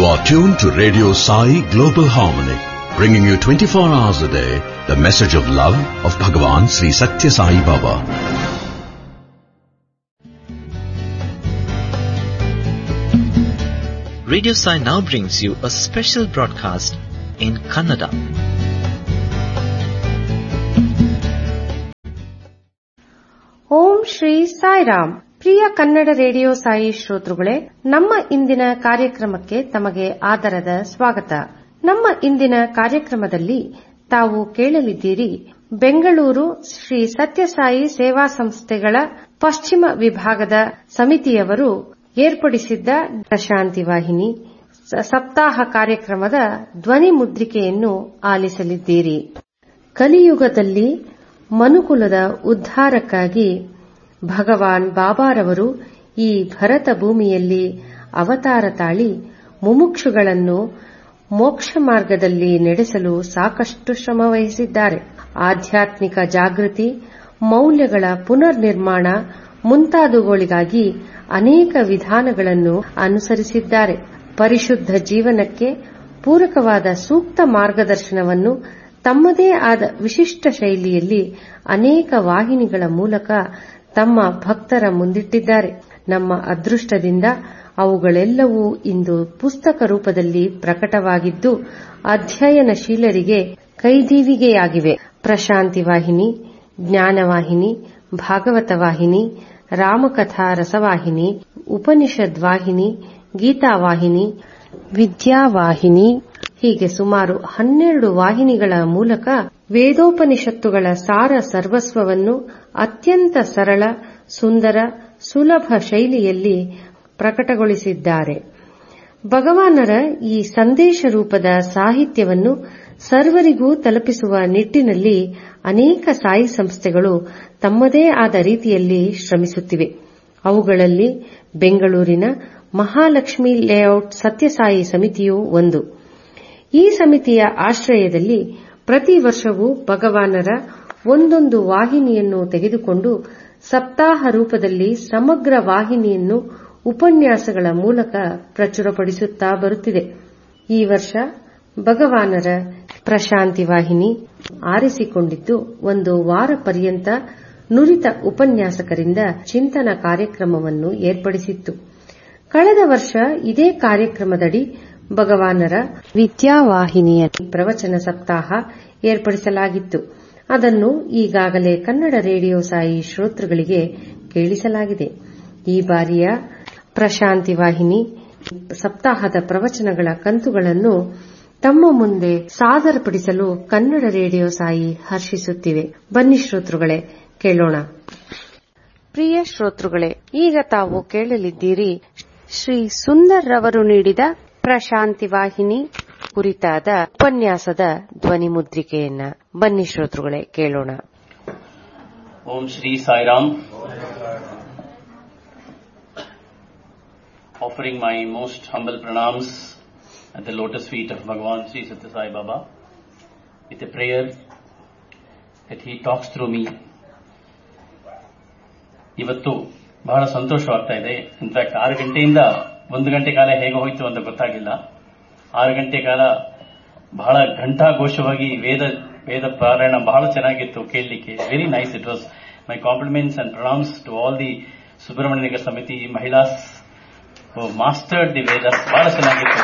You are tuned to Radio Sai Global Harmony, bringing you 24 hours a day the message of love of Bhagavan Sri Satya Sai Baba. Radio Sai now brings you a special broadcast in Kannada. Om Shri Sairam ಪ್ರಿಯ Kannada radio Sai ಶ್ರೋತೃಗಳೇ ನಮ್ಮ ಇಂದಿನ ಕಾರ್ಯಕ್ರಮಕ್ಕೆ ತಮಗೆ ಆದರದ ಸ್ವಾಗತ ನಮ್ಮ ಇಂದಿನ ಕಾರ್ಯಕ್ರಮದಲ್ಲಿ ತಾವು ಕೇಳಲಿದ್ದೀರಿ ಬೆಂಗಳೂರು ಶ್ರೀ ಸತ್ಯಸಾಯಿ ಸೇವಾ ಸಂಸ್ಥೆಗಳ ಪಶ್ಚಿಮ ವಿಭಾಗದ ಸಮಿತಿಯವರು ಏರ್ಪಡಿಸಿದ್ದ ಶಾಂತಿ ವಾಹಿನಿ ಸಪ್ತಾಹ ಕಾರ್ಯಕ್ರಮದ ಧ್ವನಿ ಮುದ್ರಿಕೆಯನ್ನು ಆಲಿಸಲಿದ್ದೀರಿ ಕಲಿಯುಗದಲ್ಲಿ ಮನುಕುಲದ ಉದ್ಧಾರಕ್ಕಾಗಿ ಭಗವಾನ್ ಬಾಬಾರವರು ಈ ಭರತ ಭೂಮಿಯಲ್ಲಿ ಅವತಾರ ತಾಳಿ ಮುಮುಕ್ಷುಗಳನ್ನು ಮೋಕ್ಷ ಮಾರ್ಗದಲ್ಲಿ ನಡೆಸಲು ಸಾಕಷ್ಟು ಶ್ರಮವಹಿಸಿದ್ದಾರೆ ಆಧ್ಯಾತ್ಮಿಕ ಜಾಗೃತಿ ಮೌಲ್ಯಗಳ ಪುನರ್ ನಿರ್ಮಾಣ ಮುಂತಾದವುಗಳಿಗಾಗಿ ಅನೇಕ ವಿಧಾನಗಳನ್ನು ಅನುಸರಿಸಿದ್ದಾರೆ ಪರಿಶುದ್ಧ ಜೀವನಕ್ಕೆ ಪೂರಕವಾದ ಸೂಕ್ತ ಮಾರ್ಗದರ್ಶನವನ್ನು ತಮ್ಮದೇ ಆದ ವಿಶಿಷ್ಟ ಶೈಲಿಯಲ್ಲಿ ಅನೇಕ ವಾಹಿನಿಗಳ ಮೂಲಕ ತಮ್ಮ ಭಕ್ತರ ಮುಂದಿಟ್ಟಿದ್ದಾರೆ ನಮ್ಮ ಅದೃಷ್ಟದಿಂದ ಅವುಗಳೆಲ್ಲವೂ ಇಂದು ಪುಸ್ತಕ ರೂಪದಲ್ಲಿ ಪ್ರಕಟವಾಗಿದ್ದು ಅಧ್ಯಯನಶೀಲರಿಗೆ ಕೈದೀವಿಗೆಯಾಗಿವೆ ಪ್ರಶಾಂತಿ ವಾಹಿನಿ ಜ್ಞಾನವಾಹಿನಿ ಭಾಗವತ ವಾಹಿನಿ ರಾಮಕಥಾ ರಸವಾಹಿನಿ ಉಪನಿಷದ್ ವಾಹಿನಿ ಗೀತಾವಾಹಿನಿ ವಿದ್ಯಾವಾಹಿನಿ ಹೀಗೆ ಸುಮಾರು ಹನ್ನೆರಡು ವಾಹಿನಿಗಳ ಮೂಲಕ ವೇದೋಪನಿಷತ್ತುಗಳ ಸಾರ ಸರ್ವಸ್ವವನ್ನು ಅತ್ಯಂತ ಸರಳ ಸುಂದರ ಸುಲಭ ಶೈಲಿಯಲ್ಲಿ ಪ್ರಕಟಗೊಳಿಸಿದ್ದಾರೆ ಭಗವಾನರ ಈ ಸಂದೇಶ ರೂಪದ ಸಾಹಿತ್ಯವನ್ನು ಸರ್ವರಿಗೂ ತಲುಪಿಸುವ ನಿಟ್ಟಿನಲ್ಲಿ ಅನೇಕ ಸಾಯಿ ಸಂಸ್ಥೆಗಳು ತಮ್ಮದೇ ಆದ ರೀತಿಯಲ್ಲಿ ಶ್ರಮಿಸುತ್ತಿವೆ ಅವುಗಳಲ್ಲಿ ಬೆಂಗಳೂರಿನ ಮಹಾಲಕ್ಷ್ಮಿ ಲೇಔಟ್ ಸತ್ಯಸಾಯಿ ಸಮಿತಿಯೂ ಒಂದು ಈ ಸಮಿತಿಯ ಆಶ್ರಯದಲ್ಲಿ ಪ್ರತಿ ವರ್ಷವೂ ಭಗವಾನರ ಒಂದೊಂದು ವಾಹಿನಿಯನ್ನು ತೆಗೆದುಕೊಂಡು ಸಪ್ತಾಹ ರೂಪದಲ್ಲಿ ಸಮಗ್ರ ವಾಹಿನಿಯನ್ನು ಉಪನ್ಯಾಸಗಳ ಮೂಲಕ ಪ್ರಚುರಪಡಿಸುತ್ತಾ ಬರುತ್ತಿದೆ ಈ ವರ್ಷ ಭಗವಾನರ ಪ್ರಶಾಂತಿ ವಾಹಿನಿ ಆರಿಸಿಕೊಂಡಿದ್ದು ಒಂದು ವಾರ ಪರ್ಯಂತ ನುರಿತ ಉಪನ್ಯಾಸಕರಿಂದ ಚಿಂತನ ಕಾರ್ಯಕ್ರಮವನ್ನು ಏರ್ಪಡಿಸಿತ್ತು ಕಳೆದ ವರ್ಷ ಇದೇ ಕಾರ್ಯಕ್ರಮದಡಿ ಭಗವಾನರ ವಿದ್ಯಾವಾಹಿನಿಯ ಪ್ರವಚನ ಸಪ್ತಾಹ ಏರ್ಪಡಿಸಲಾಗಿತ್ತು ಅದನ್ನು ಈಗಾಗಲೇ ಕನ್ನಡ ರೇಡಿಯೋ ಸಾಯಿ ಶ್ರೋತೃಗಳಿಗೆ ಕೇಳಿಸಲಾಗಿದೆ ಈ ಬಾರಿಯ ಪ್ರಶಾಂತಿ ವಾಹಿನಿ ಸಪ್ತಾಹದ ಪ್ರವಚನಗಳ ಕಂತುಗಳನ್ನು ತಮ್ಮ ಮುಂದೆ ಸಾದರಪಡಿಸಲು ಕನ್ನಡ ರೇಡಿಯೋ ಸಾಯಿ ಹರ್ಷಿಸುತ್ತಿವೆ ಬನ್ನಿ ಶ್ರೋತೃಗಳೇ ಕೇಳೋಣ ಪ್ರಿಯ ಶ್ರೋತೃಗಳೇ ಈಗ ತಾವು ಕೇಳಲಿದ್ದೀರಿ ಶ್ರೀ ಸುಂದರ್ ರವರು ನೀಡಿದ ಪ್ರಶಾಂತಿ ವಾಹಿನಿ ಕುರಿತಾದ ಉಪನ್ಯಾಸದ ಧ್ವನಿ ಮುದ್ರಿಕೆಯನ್ನ ಬನ್ನಿ ಶ್ರೋತೃಗಳೇ ಕೇಳೋಣ ಓಂ Shri Sairam offering my most humble pranams at the lotus feet of Bhagavan Sri Satya Sai Baba with a prayer that he talks through me. ಇವತ್ತು ಬಹಳ ಸಂತೋಷವಾಗ್ತಾ ಇದೆ ಇನ್ಫ್ಯಾಕ್ಟ್ ಆರು ಗಂಟೆಯಿಂದ ಒಂದು ಗಂಟೆ ಕಾಲ ಹೇಗೆ ಹೋಯಿತು ಅಂತ ಗೊತ್ತಾಗಿಲ್ಲ ಆರು ಗಂಟೆ ಕಾಲ ಬಹಳ ಘಂಟಾಘೋಷವಾಗಿ ವೇದ ವೇದ ಪಾರಾಯಣ ಬಹಳ ಚೆನ್ನಾಗಿತ್ತು ಕೇಳಲಿಕ್ಕೆ very nice it was my compliments and pronounce to all the Subrahmanya Samiti ಮಹಿಳಾಸ್ ಮಾಸ್ಟರ್ಡ್ ದಿ ವೇದ ಬಹಳ ಚೆನ್ನಾಗಿತ್ತು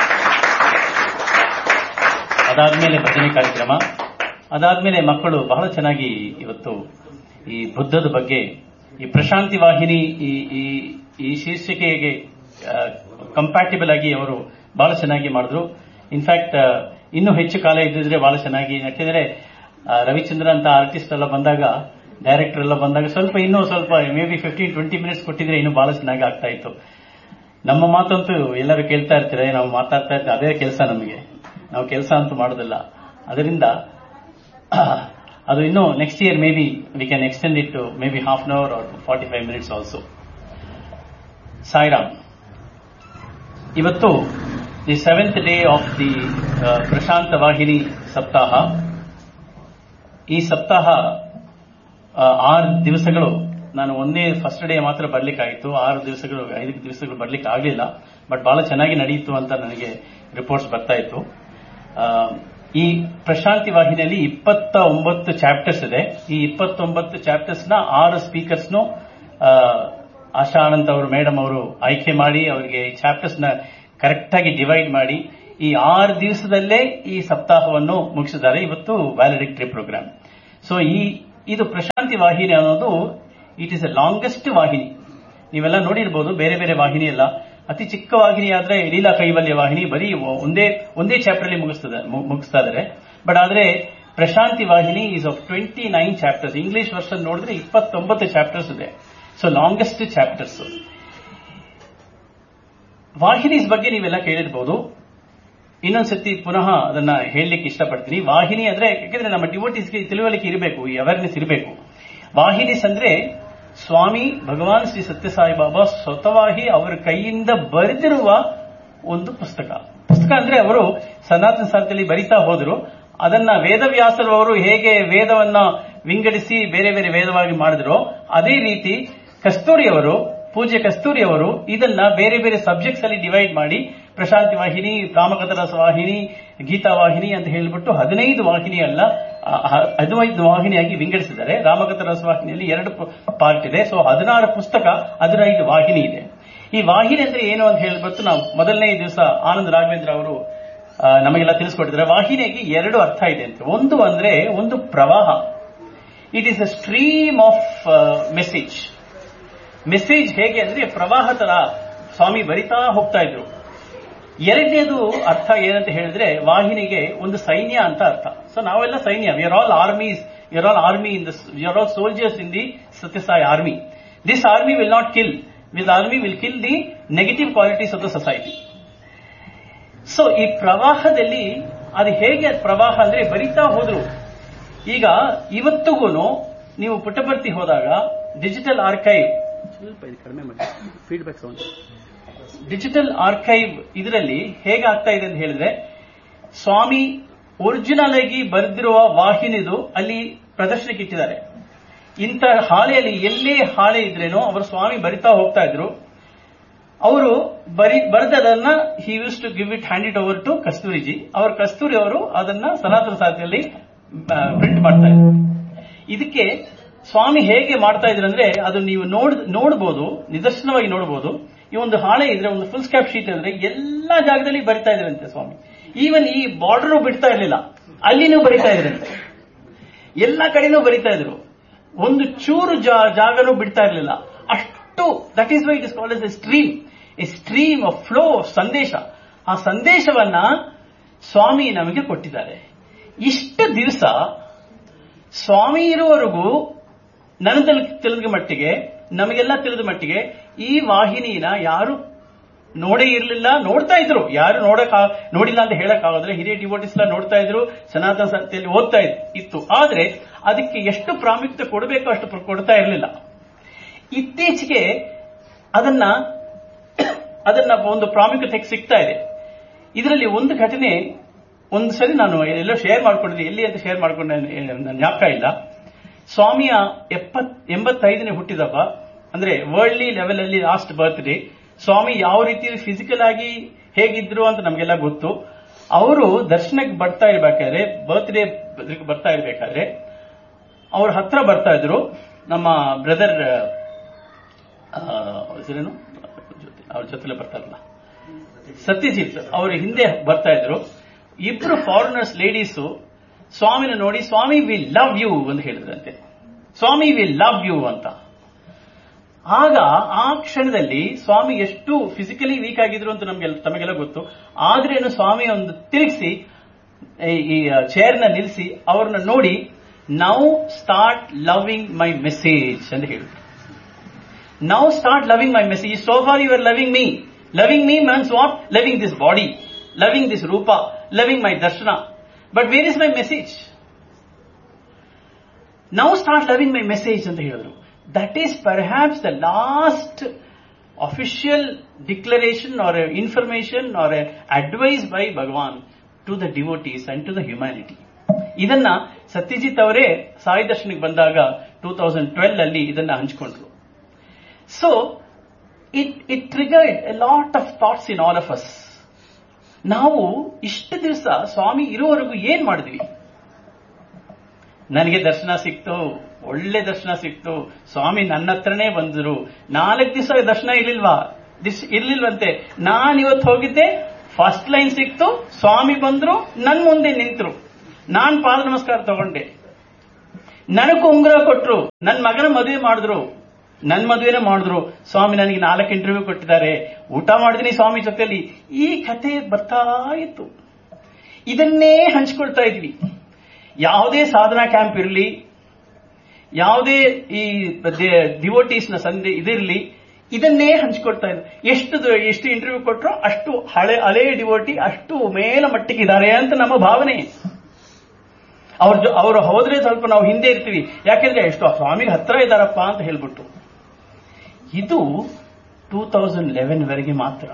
ಅದಾದ್ಮೇಲೆ ಭಜನೆ ಕಾರ್ಯಕ್ರಮ ಅದಾದ್ಮೇಲೆ ಮಕ್ಕಳು ಬಹಳ ಚೆನ್ನಾಗಿ ಇವತ್ತು ಈ ಬುದ್ಧದ ಬಗ್ಗೆ ಈ ಪ್ರಶಾಂತಿ ವಾಹಿನಿ ಈ ಈ ಈ ಶೀರ್ಷಿಕೆಗೆ ಕಂಪ್ಯಾಟಿಬಲ್ ಆಗಿ ಅವರು ಬಹಳ ಚೆನ್ನಾಗಿ ಮಾಡಿದ್ರು ಇನ್ಫ್ಯಾಕ್ಟ್ ಇನ್ನೂ ಹೆಚ್ಚು ಕಾಲ ಇದ್ದಿದ್ರೆ ಬಹಳ ಚೆನ್ನಾಗಿ ಯಾಕೆಂದ್ರೆ ರವಿಚಂದ್ರ ಅಂತ ಆರ್ಟಿಸ್ಟ್ ಎಲ್ಲ ಬಂದಾಗ ಡೈರೆಕ್ಟರ್ ಎಲ್ಲ ಬಂದಾಗ ಸ್ವಲ್ಪ ಇನ್ನೂ ಸ್ವಲ್ಪ maybe fifteen twenty minutes ಕೊಟ್ಟಿದ್ರೆ ಇನ್ನೂ ಬಹಳ ಚೆನ್ನಾಗಿ ಆಗ್ತಾ ಇತ್ತು ನಮ್ಮ ಮಾತಂತೂ ಎಲ್ಲರೂ ಕೇಳ್ತಾ ಇರ್ತಾರೆ ನಾವು ಮಾತಾಡ್ತಾ ಇರ್ತೀವಿ ಅದೇ ಕೆಲಸ ನಮಗೆ ನಾವು ಕೆಲಸ ಅಂತೂ ಮಾಡೋದಿಲ್ಲ ಅದರಿಂದ ಅದು ಇನ್ನು next year maybe we can extend it to maybe half an hour or forty five minutes also Sairam ಇವತ್ತು the seventh day of the Prashanta Vahini ಸಪ್ತಾಹ ಈ ಸಪ್ತಾಹ ಆರು ದಿವಸಗಳು ನಾನು ಒಂದೇ ಫಸ್ಟ್ ಡೇ ಮಾತ್ರ ಬರ್ಲಿಕ್ಕಾಗಿತ್ತು ಆರು ದಿವಸಗಳು ಐದು ದಿವಸಗಳು ಬರ್ಲಿಕ್ಕೆ ಆಗಲಿಲ್ಲ ಬಟ್ ಬಹಳ ಚೆನ್ನಾಗಿ ನಡೆಯಿತು ಅಂತ ನನಗೆ ರಿಪೋರ್ಟ್ಸ್ ಬರ್ತಾ ಇತ್ತು ಆ, ಈ ಪ್ರಶಾಂತಿ ವಾಹಿನಿಯಲ್ಲಿ ಇಪ್ಪತ್ತ ಒಂಬತ್ತು ಚಾಪ್ಟರ್ಸ್ ಇದೆ ಈ ಇಪ್ಪತ್ತೊಂಬತ್ತು ಚಾಪ್ಟರ್ಸ್ ನ ಆರು ಸ್ಪೀಕರ್ಸ್ನು ಆಶಾ ಆನಂದ್ ಅವರು ಮೇಡಮ್ ಅವರು ಆಯ್ಕೆ ಮಾಡಿ ಅವರಿಗೆ ಈ ಚಾಪ್ಟರ್ಸ್ ನ ಕರೆಕ್ಟ್ ಆಗಿ ಡಿವೈಡ್ ಮಾಡಿ ಈ ಆರು ದಿವಸದಲ್ಲೇ ಈ ಸಪ್ತಾಹವನ್ನು ಮುಗಿಸಿದ್ದಾರೆ ಇವತ್ತು ವ್ಯಾಲಿಡಿಕ್ಟರಿ ಪ್ರೋಗ್ರಾಮ್ ಸೊ ಈ ಇದು ಪ್ರಶಾಂತಿ ವಾಹಿನಿ ಅನ್ನೋದು ಇಟ್ ಇಸ್ ಎ ಲಾಂಗೆಸ್ಟ್ ವಾಹಿನಿ ನೀವೆಲ್ಲ ನೋಡಿರ್ಬೋದು ಬೇರೆ ಬೇರೆ ವಾಹಿನಿ ಎಲ್ಲ ಅತಿ ಚಿಕ್ಕ ವಾಹಿನಿ ಆದ್ರೆ ಲೀಲಾ ಕೈವಲ್ಯ ವಾಹಿನಿ ಬರೀ ಒಂದೇ ಒಂದೇ ಚಾಪ್ಟರ್ ಅಲ್ಲಿ ಮುಗಿಸ್ತದೆ ಮು- ಮುಗಿಸ್ತಾ ಇದ್ದಾರೆ ಬಟ್ ಆದ್ರೆ Prashanti Vahini is of twenty nine chapters English version ನೋಡಿದ್ರೆ ಇಪ್ಪತ್ತೊಂಬತ್ತು ಚಾಪ್ಟರ್ಸ್ ಇದೆ ಸೊ ಲಾಂಗೆಸ್ಟ್ ಚಾಪ್ಟರ್ಸ್ ವಾಹಿನೀಸ್ ಬಗ್ಗೆ ನೀವೆಲ್ಲ ಕೇಳಿರ್ಬೋದು ಇನ್ನೊಂದ್ಸತಿ ಪುನಃ ಅದನ್ನ ಹೇಳಲಿಕ್ಕೆ ಇಷ್ಟಪಡ್ತೀನಿ ವಾಹಿನಿ ಅಂದ್ರೆ ಯಾಕಂದ್ರೆ ನಮ್ಮ ಡಿವೋಟೀಸ್ಗೆ ತಿಳುವಳಿಕೆ ಇರಬೇಕು ಈ ಅವೇರ್ನೆಸ್ ಇರಬೇಕು ವಾಹಿನೀಸ್ ಅಂದ್ರೆ ಸ್ವಾಮಿ ಭಗವಾನ್ ಶ್ರೀ ಸತ್ಯಸಾಯಿ ಬಾಬಾ ಸ್ವತಃವಾಗಿ ಅವರ ಕೈಯಿಂದ ಬರೆದಿರುವ ಒಂದು ಪುಸ್ತಕ ಪುಸ್ತಕ ಅಂದ್ರೆ ಅವರು ಸನಾತನ ಸಾರದಲ್ಲಿ ಬರಿತಾ ಹೋದ್ರು ಅದನ್ನ ವೇದವ್ಯಾಸರು ಅವರು ಹೇಗೆ ವೇದವನ್ನ ವಿಂಗಡಿಸಿ ಬೇರೆ ಬೇರೆ ವೇದವಾಗಿ ಮಾಡಿದ್ರು ಅದೇ ರೀತಿ ಕಸ್ತೂರಿ ಅವರು ಪೂಜ್ಯ ಕಸ್ತೂರಿ ಅವರು ಇದನ್ನ ಬೇರೆ ಬೇರೆ ಸಬ್ಜೆಕ್ಟ್ಸ್ ಅಲ್ಲಿ ಡಿವೈಡ್ ಮಾಡಿ ಪ್ರಶಾಂತಿ ವಾಹಿನಿ ಕಾಮಕದ ರಸ ವಾಹಿನಿ ಗೀತಾ ವಾಹಿನಿ ಅಂತ ಹೇಳ್ಬಿಟ್ಟು ಹದಿನೈದು ವಾಹಿನಿ ಅಲ್ಲ ಆ, ಹ- ಹದಿನೈದು ವಾಹಿನಿಯಾಗಿ ವಿಂಗಡಿಸಿದ್ದಾರೆ ರಾಮಕಥ ರಸ ವಾಹಿನಿಯಲ್ಲಿ ಎರಡು ಪಾರ್ಟ್ ಇದೆ ಸೊ ಹದಿನಾರು ಪುಸ್ತಕ ಹದಿನೈದು ವಾಹಿನಿ ಇದೆ ಈ ವಾಹಿನಿ ಅಂದ್ರೆ ಏನು ಅಂತ ಹೇಳ್ಬಿಟ್ಟು ನಾವು ಮೊದಲನೇ ದಿವಸ ಆನಂದ್ ರಾಘವೇಂದ್ರ ಅವರು ಆ, ನಮಗೆಲ್ಲ ತಿಳಿಸ್ಕೊಟ್ಟಿದ್ದಾರೆ ವಾಹಿನಿಗೆ ಎರಡು ಅರ್ಥ ಇದೆ ಅಂತ ಒಂದು ಅಂದ್ರೆ ಒಂದು ಪ್ರವಾಹ it is a stream of message message ಹೇಗೆ ಅಂದ್ರೆ ಪ್ರವಾಹ ತರ ಸ್ವಾಮಿ ಬರಿತಾ ಹೋಗ್ತಾ ಇದ್ರು ಎರಡನೇದು ಅರ್ಥ ಏನಂತ ಹೇಳಿದ್ರೆ ವಾಹಿನಿಗೆ ಒಂದು ಸೈನ್ಯ ಅಂತ ಅರ್ಥ ಸೊ ನಾವೆಲ್ಲ ಸೈನ್ಯ we are all armies we are all army in the we are all soldiers in the Sathya Sai army this army will not kill will army will kill the negative qualities of the society so ಈ ಪ್ರವಾಹದಲ್ಲಿ ಅದು ಹೇಗೆ ಅದ್ ಪ್ರವಾಹ ಅಂದ್ರೆ ಬರಿತಾ ಹೋದ್ರು ಈಗ ಇವತ್ತಿಗೂ ನೀವು ಪುಟ್ಟಪರ್ತಿ ಹೋದಾಗ ಡಿಜಿಟಲ್ ಆರ್ಕೈವ್ ಸ್ವಲ್ಪ ಇದು ಕಡಿಮೆ ಮಾಡಿ ಫೀಡ್ಬ್ಯಾಕ್ ಸೌಂಡ್ ಡಿಜಿಟಲ್ ಆರ್ಕೈವ್ ಇದರಲ್ಲಿ ಹೇಗಾಗ್ತಾ ಇದೆ ಅಂತ ಹೇಳಿದ್ರೆ ಸ್ವಾಮಿ ಒರಿಜಿನಲ್ ಆಗಿ ಬರೆದಿರುವ ವಾಹಿನಿದು ಅಲ್ಲಿ ಪ್ರದರ್ಶನಕ್ಕೆ ಇಟ್ಟಿದ್ದಾರೆ ಇಂಥ ಹಾಳೆಯಲ್ಲಿ ಎಲ್ಲೇ ಹಾಳೆ ಇದ್ರೇನೋ ಅವರು ಸ್ವಾಮಿ ಬರಿತಾ ಹೋಗ್ತಾ ಇದ್ರು ಅವರು ಬರಿ ಬರೆದದನ್ನ he use to give it hand it over to Kasturi ji ಅವ್ರ ಕಸ್ತೂರಿ ಅವರು ಅದನ್ನ ಸನಾತನ ಸಾಹಿತ್ಯದಲ್ಲಿ ಪ್ರಿಂಟ್ ಮಾಡ್ತಾ ಇದ್ರು ಇದಕ್ಕೆ ಸ್ವಾಮಿ ಹೇಗೆ ಮಾಡ್ತಾ ಇದ್ರು ಅಂದ್ರೆ ಅದು ನೀವು ನೋಡ್ ನೋಡಬಹುದು ನಿದರ್ಶನವಾಗಿ ನೋಡಬಹುದು ಈ ಒಂದು ಹಾಳೆ ಇದ್ರೆ ಒಂದು ಫುಲ್ ಸ್ಕ್ಯಾಪ್ ಶೀಟ್ ಅಂದ್ರೆ ಎಲ್ಲಾ ಜಾಗದಲ್ಲಿ ಬರಿತಾ ಇದ್ರಂತೆ ಸ್ವಾಮಿ ಈವನ್ ಈ ಬಾರ್ಡರ್ ಬಿಡ್ತಾ ಇರಲಿಲ್ಲ ಅಲ್ಲಿನೂ ಬರಿತಾ ಇದ್ರಂತೆ ಎಲ್ಲ ಕಡೆನೂ ಬರಿತಾ ಇದ್ರು ಒಂದು ಚೂರು ಜಾ- ಜಾಗನೂ ಬಿಡ್ತಾ ಇರಲಿಲ್ಲ ಅಷ್ಟು that is why it is called as a stream a stream of flow of ಸಂದೇಶ ಆ ಸಂದೇಶವನ್ನ ಸ್ವಾಮಿ ನಮಗೆ ಕೊಟ್ಟಿದ್ದಾರೆ ಇಷ್ಟು ದಿವಸ ಸ್ವಾಮಿ ಇರುವವರೆಗೂ ನನ್ನ ತಿಳ್- ತಿಳಿದ ಮಟ್ಟಿಗೆ ನಮಗೆಲ್ಲ ತಿಳಿದ ಮಟ್ಟಿಗೆ ಈ ವಾಹಿನಿನ ಯಾರು ನೋಡೇ ಇರಲಿಲ್ಲ ನೋಡ್ತಾ ಇದ್ರು ಯಾರು ನೋಡಕ್ ಆ- ನೋಡಿಲ್ಲ ಅಂತ ಹೇಳಕ್ ಆಗೋದ್ರೆ ಹಿರಿಯ ಡಿವೋಟಿಸ್ ಎಲ್ಲ ನೋಡ್ತಾ ಇದ್ರು ಸನಾತನ ಸಂಸ್ಥೆಯಲ್ಲಿ ಓದ್ತಾ ಇದ್- ಇತ್ತು ಆದ್ರೆ ಅದಕ್ಕೆ ಎಷ್ಟು ಪ್ರಾಮುಖ್ಯತೆ ಕೊಡಬೇಕು ಅಷ್ಟು ಪ್ರ- ಕೊಡ್ತಾ ಇರಲಿಲ್ಲ ಇತ್ತೀಚೆಗೆ ಅದನ್ನ ಅದನ್ನ ಒಂದು ಪ್ರಾಮುಖ್ಯತೆ ಸಿಗ್ತಾ ಇದೆ ಇದರಲ್ಲಿ ಒಂದು ಘಟನೆ ಒಂದು ಸರಿ ನಾನು ಎಲ್ಲೋ ಶೇರ್ ಮಾಡ್ಕೊಂಡಿದ್ದೆ ಎಲ್ಲಿ ಅಂತ ಶೇರ್ ಮಾಡ್ಕೊಂಡೆ ನನ್ನ ಜ್ಞಾಪಕ ಇಲ್ಲ ಸ್ವಾಮಿಯ ಎಪ್ಪತ್ ಎಂಬತ್ತೈದನೇ ಹುಟ್ಟಿದಬ್ಬ ಅಂದ್ರೆ ವರ್ಲ್ಡ್ಲಿ ಲೆವೆಲ್ ಅಲ್ಲಿ ಲಾಸ್ಟ್ ಬರ್ತ್ಡೇ ಸ್ವಾಮಿ ಯಾವ ರೀತಿ ಫಿಸಿಕಲ್ ಆಗಿ ಹೇಗಿದ್ರು ಅಂತ ನಮಗೆಲ್ಲ ಗೊತ್ತು ಅವರು ದರ್ಶನಕ್ಕೆ ಬರ್ತಾ ಇರ್ಬೇಕಾದ್ರೆ ಬರ್ತ್ಡೇ ಬರ್ತಾ ಇರ್ಬೇಕಾದ್ರೆ ಅವ್ರ ಹತ್ರ ಬರ್ತಾ ಇದ್ರು ನಮ್ಮ ಬ್ರದರ್ ಹೆಸರೇನು ಅವ್ರ ಜೊತೆಲೆ ಬರ್ತಾರಲ್ಲ ಸತ್ಯಜಿತ್ ಅವ್ರ ಹಿಂದೆ ಬರ್ತಾ ಇದ್ರು ಇಬ್ರು ಫಾರಿನರ್ಸ್ ಲೇಡೀಸು ಸ್ವಾಮಿನ ನೋಡಿ ಸ್ವಾಮಿ ವಿ ಲವ್ ಯು ಅಂತ ಹೇಳಿದ್ರಂತೆ ಸ್ವಾಮಿ ವಿ ಲವ್ ಯು ಅಂತ ಆಗ ಆ ಕ್ಷಣದಲ್ಲಿ ಸ್ವಾಮಿ ಎಷ್ಟು ಫಿಸಿಕಲಿ ವೀಕ್ ಆಗಿದ್ರು ಅಂತ ನಮ್ಗೆಲ್ಲ ತಮಗೆಲ್ಲ ಗೊತ್ತು ಆದ್ರೇನು ಸ್ವಾಮಿ ಒಂದು ತಿರುಗಿಸಿ ಈ ಚೇರ್ನ ನಿಲ್ಲಿಸಿ ಅವ್ರನ್ನ ನೋಡಿ now start loving my message ಅಂತ ಹೇಳಿದ್ರು now start loving my message so for you are loving me loving me means what loving this body loving this rupa loving my darshana but where is my message now start loving my message ಅಂತ ಹೇಳಿದ್ರು that is perhaps the last official declaration or information or advice by Bhagavan to the devotees and to the humanity ಇದನ್ನ ಸತ್ಯಜಿತ್ ಅವರೇ ಸಾಯಿ ದರ್ಶನಕ್ಕೆ ಬಂದಾಗ two thousand twelve ಅಲ್ಲಿ ಇದನ್ನ ಹಂಚಿಕೊಂಡ್ರು so it it triggered a lot of thoughts in all of us ನಾವು ಇಷ್ಟು ದಿವಸ ಸ್ವಾಮಿ ಇರುವವರೆಗೂ ಏನ್ ಮಾಡಿದ್ವಿ ನನಗೆ ದರ್ಶನ ಸಿಕ್ತು ಒಳ್ಳೆ ದರ್ಶನ ಸಿಕ್ತು ಸ್ವಾಮಿ ನನ್ನ ಹತ್ರನೇ ಬಂದರು ನಾಲ್ಕು ದಿವಸ ದರ್ಶನ ಇರ್ಲಿಲ್ವಾ ದಿಸ್ ಇರ್ಲಿಲ್ವಂತೆ ನಾನು ಇವತ್ತು ಹೋಗಿದ್ದೆ ಫಸ್ಟ್ ಲೈನ್ ಸಿಕ್ತು ಸ್ವಾಮಿ ಬಂದ್ರು ನನ್ ಮುಂದೆ ನಿಂತರು ನಾನ್ ಪಾದ ನಮಸ್ಕಾರ ತಗೊಂಡೆ ನನಗೂ ಉಂಗುರ ಕೊಟ್ರು ನನ್ನ ಮಗನ ಮದುವೆ ಮಾಡಿದ್ರು ನನ್ ಮದುವೆನೇ ಮಾಡಿದ್ರು ಸ್ವಾಮಿ ನನಗೆ ನಾಲ್ಕು ಇಂಟರ್ವ್ಯೂ ಕೊಟ್ಟಿದ್ದಾರೆ ಊಟ ಮಾಡಿದೀನಿ ಸ್ವಾಮಿ ಜೊತೆಲಿ ಈ ಕಥೆ ಬರ್ತಾ ಇತ್ತು ಇದನ್ನೇ ಹಂಚ್ಕೊಳ್ತಾ ಇದ್ವಿ ಯಾವುದೇ ಸಾಧನಾ ಕ್ಯಾಂಪ್ ಇರಲಿ ಯಾವುದೇ ಈ ಡಿವೋಟೀಸ್ ನ ಸಂಧೆ ಇದಿರಲಿ ಇದನ್ನೇ ಹಂಚ್ಕೊಳ್ತಾ ಇದ್ರು ಎಷ್ಟು ದ- ಎಷ್ಟು ಇಂಟರ್ವ್ಯೂ ಕೊಟ್ಟರು ಅಷ್ಟು ಹಳೆ ಹಳೆ ಡಿವೋಟಿ ಅಷ್ಟು ಮೇಲ ಮಟ್ಟಿಗಿದ್ದಾರೆ ಅಂತ ನಮ್ಮ ಭಾವನೆ ಅವ್ರ ಜೊ- ಅವರು ಹೋದ್ರೆ ಸ್ವಲ್ಪ ನಾವು ಹಿಂದೆ ಇರ್ತೀವಿ ಯಾಕೆಂದ್ರೆ ಎಷ್ಟು ಆ ಸ್ವಾಮಿಗೆ ಹತ್ರ ಇದ್ದಾರಪ್ಪ ಅಂತ ಹೇಳ್ಬಿಟ್ಟು ಇದು ಟೂ ತೌಸಂಡ್ ಲೆವೆನ್ ವರೆಗೆ ಮಾತ್ರ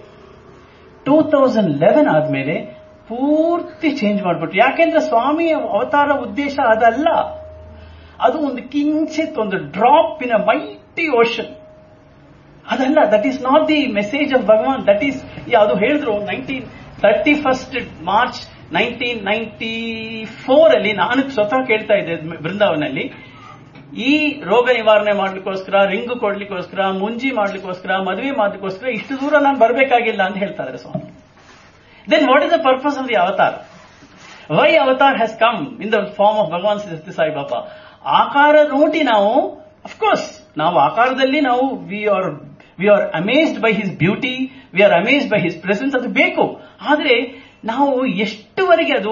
ಟೂ ತೌಸಂಡ್ ಲೆವೆನ್ ಆದ್ಮೇಲೆ ಪೂರ್ತಿ ಚೇಂಜ್ ಮಾಡ್ಬಿಟ್ರು ಯಾಕೆಂದ್ರೆ ಸ್ವಾಮಿಯ ಅವತಾರ ಉದ್ದೇಶ ಅದಲ್ಲ ಅದು ಒಂದು ಕಿಂಚಿತ್ ಒಂದು drop in a mighty ocean ಅದಲ್ಲ that is not the message of Bhagavan that is ಅದು ಹೇಳಿದ್ರು nineteen thirty first March nineteen ninety four ಅಲ್ಲಿ ನಾನು ಸ್ವತಃ ಕೇಳ್ತಾ ಇದ್ದೆ ಬೃಂದಾವನಲ್ಲಿ ಈ ರೋಗ ನಿವಾರಣೆ ಮಾಡ್ಲಿಕ್ಕೋಸ್ಕರ ರಿಂಗು ಕೊಡ್ಲಿಕ್ಕೋಸ್ಕರ ಮುಂಜಿ ಮಾಡ್ಲಿಕ್ಕೋಸ್ಕರ ಮದುವೆ ಮಾಡ್ಲಿಕ್ಕೋಸ್ಕರ ಇಷ್ಟು ದೂರ ನಾನು ಬರಬೇಕಾಗಿಲ್ಲ ಅಂತ ಹೇಳ್ತಾ ಇದ್ದಾರೆ Swami then what is the purpose of the avatar why avatar has come in the form of Bhagavan Sathya Sai ಬಾಬಾ ಆಕಾರ ನೋಡಿ ನಾವು ಅಫ್ಕೋರ್ಸ್ ನಾವು ಆಕಾರದಲ್ಲಿ ನಾವು we are we are amazed by his beauty we are amazed by his presence ಅದು ಬೇಕು ಆದ್ರೆ ನಾವು ಎಷ್ಟುವರೆಗೆ ಅದು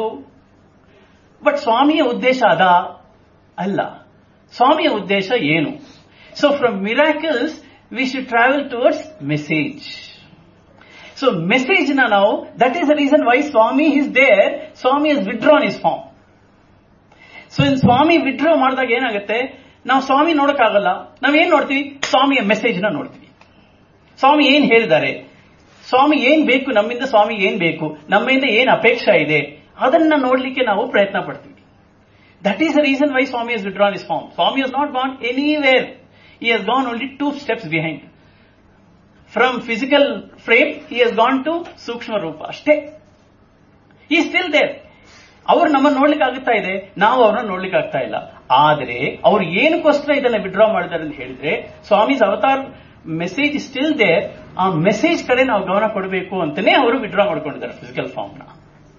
ಬಟ್ ಸ್ವಾಮಿಯ ಉದ್ದೇಶ ಅದ ಅಲ್ಲ ಸ್ವಾಮಿಯ ಉದ್ದೇಶ ಏನು so from miracles we should travel towards message so message ನ ನಾವು that is the reason why Swami is there Swami is withdrawn is form so in Swami withdraw ಮಾಡಿದಾಗ ಏನಾಗುತ್ತೆ ನಾವು ಸ್ವಾಮಿ ನೋಡಕ್ಕಾಗಲ್ಲ ನಾವೇನ್ ನೋಡ್ತೀವಿ ಸ್ವಾಮಿಯ ಮೆಸೇಜ್ ನ ನೋಡ್ತೀವಿ ಸ್ವಾಮಿ ಏನ್ ಹೇಳಿದ್ದಾರೆ ಸ್ವಾಮಿ ಏನ್ ಬೇಕು ನಮ್ಮಿಂದ ಸ್ವಾಮಿ ಏನ್ ಬೇಕು ನಮ್ಮಿಂದ ಏನ್ ಅಪೇಕ್ಷೆ ಇದೆ ಅದನ್ನ ನೋಡ್ಲಿಕ್ಕೆ ನಾವು ಪ್ರಯತ್ನ ಪಡ್ತೀವಿ that is the reason why Swami is withdrawn is form Swami is not gone anywhere he has gone only two steps behind from physical frame he has gone to ಸೂಕ್ಷ್ಮ ರೂಪ ಅಷ್ಟೇ ಈ ಸ್ಟಿಲ್ ದೇರ್ ಅವ್ರು ನಮ್ಮನ್ನು ನೋಡ್ಲಿಕ್ಕೆ ಆಗುತ್ತಾ ಇದೆ ನಾವು ಅವ್ರನ್ನ ನೋಡ್ಲಿಕ್ಕೆ ಆಗ್ತಾ ಇಲ್ಲ ಆದರೆ ಅವ್ರು ಏನಕ್ಕೋಸ್ಕರ ಇದನ್ನ ವಿಡ್ರಾ ಮಾಡಿದ್ದಾರೆ ಅಂತ ಹೇಳಿದ್ರೆ Swami's avatar message still there ಆ ಮೆಸೇಜ್ ಕಡೆ ನಾವು ಗಮನ ಕೊಡಬೇಕು ಅಂತಾನೆ ಅವರು ವಿಡ್ರಾ ಮಾಡ್ಕೊಂಡಿದ್ದಾರೆ ಫಿಸಿಕಲ್ ಫಾರ್ಮ್ ನ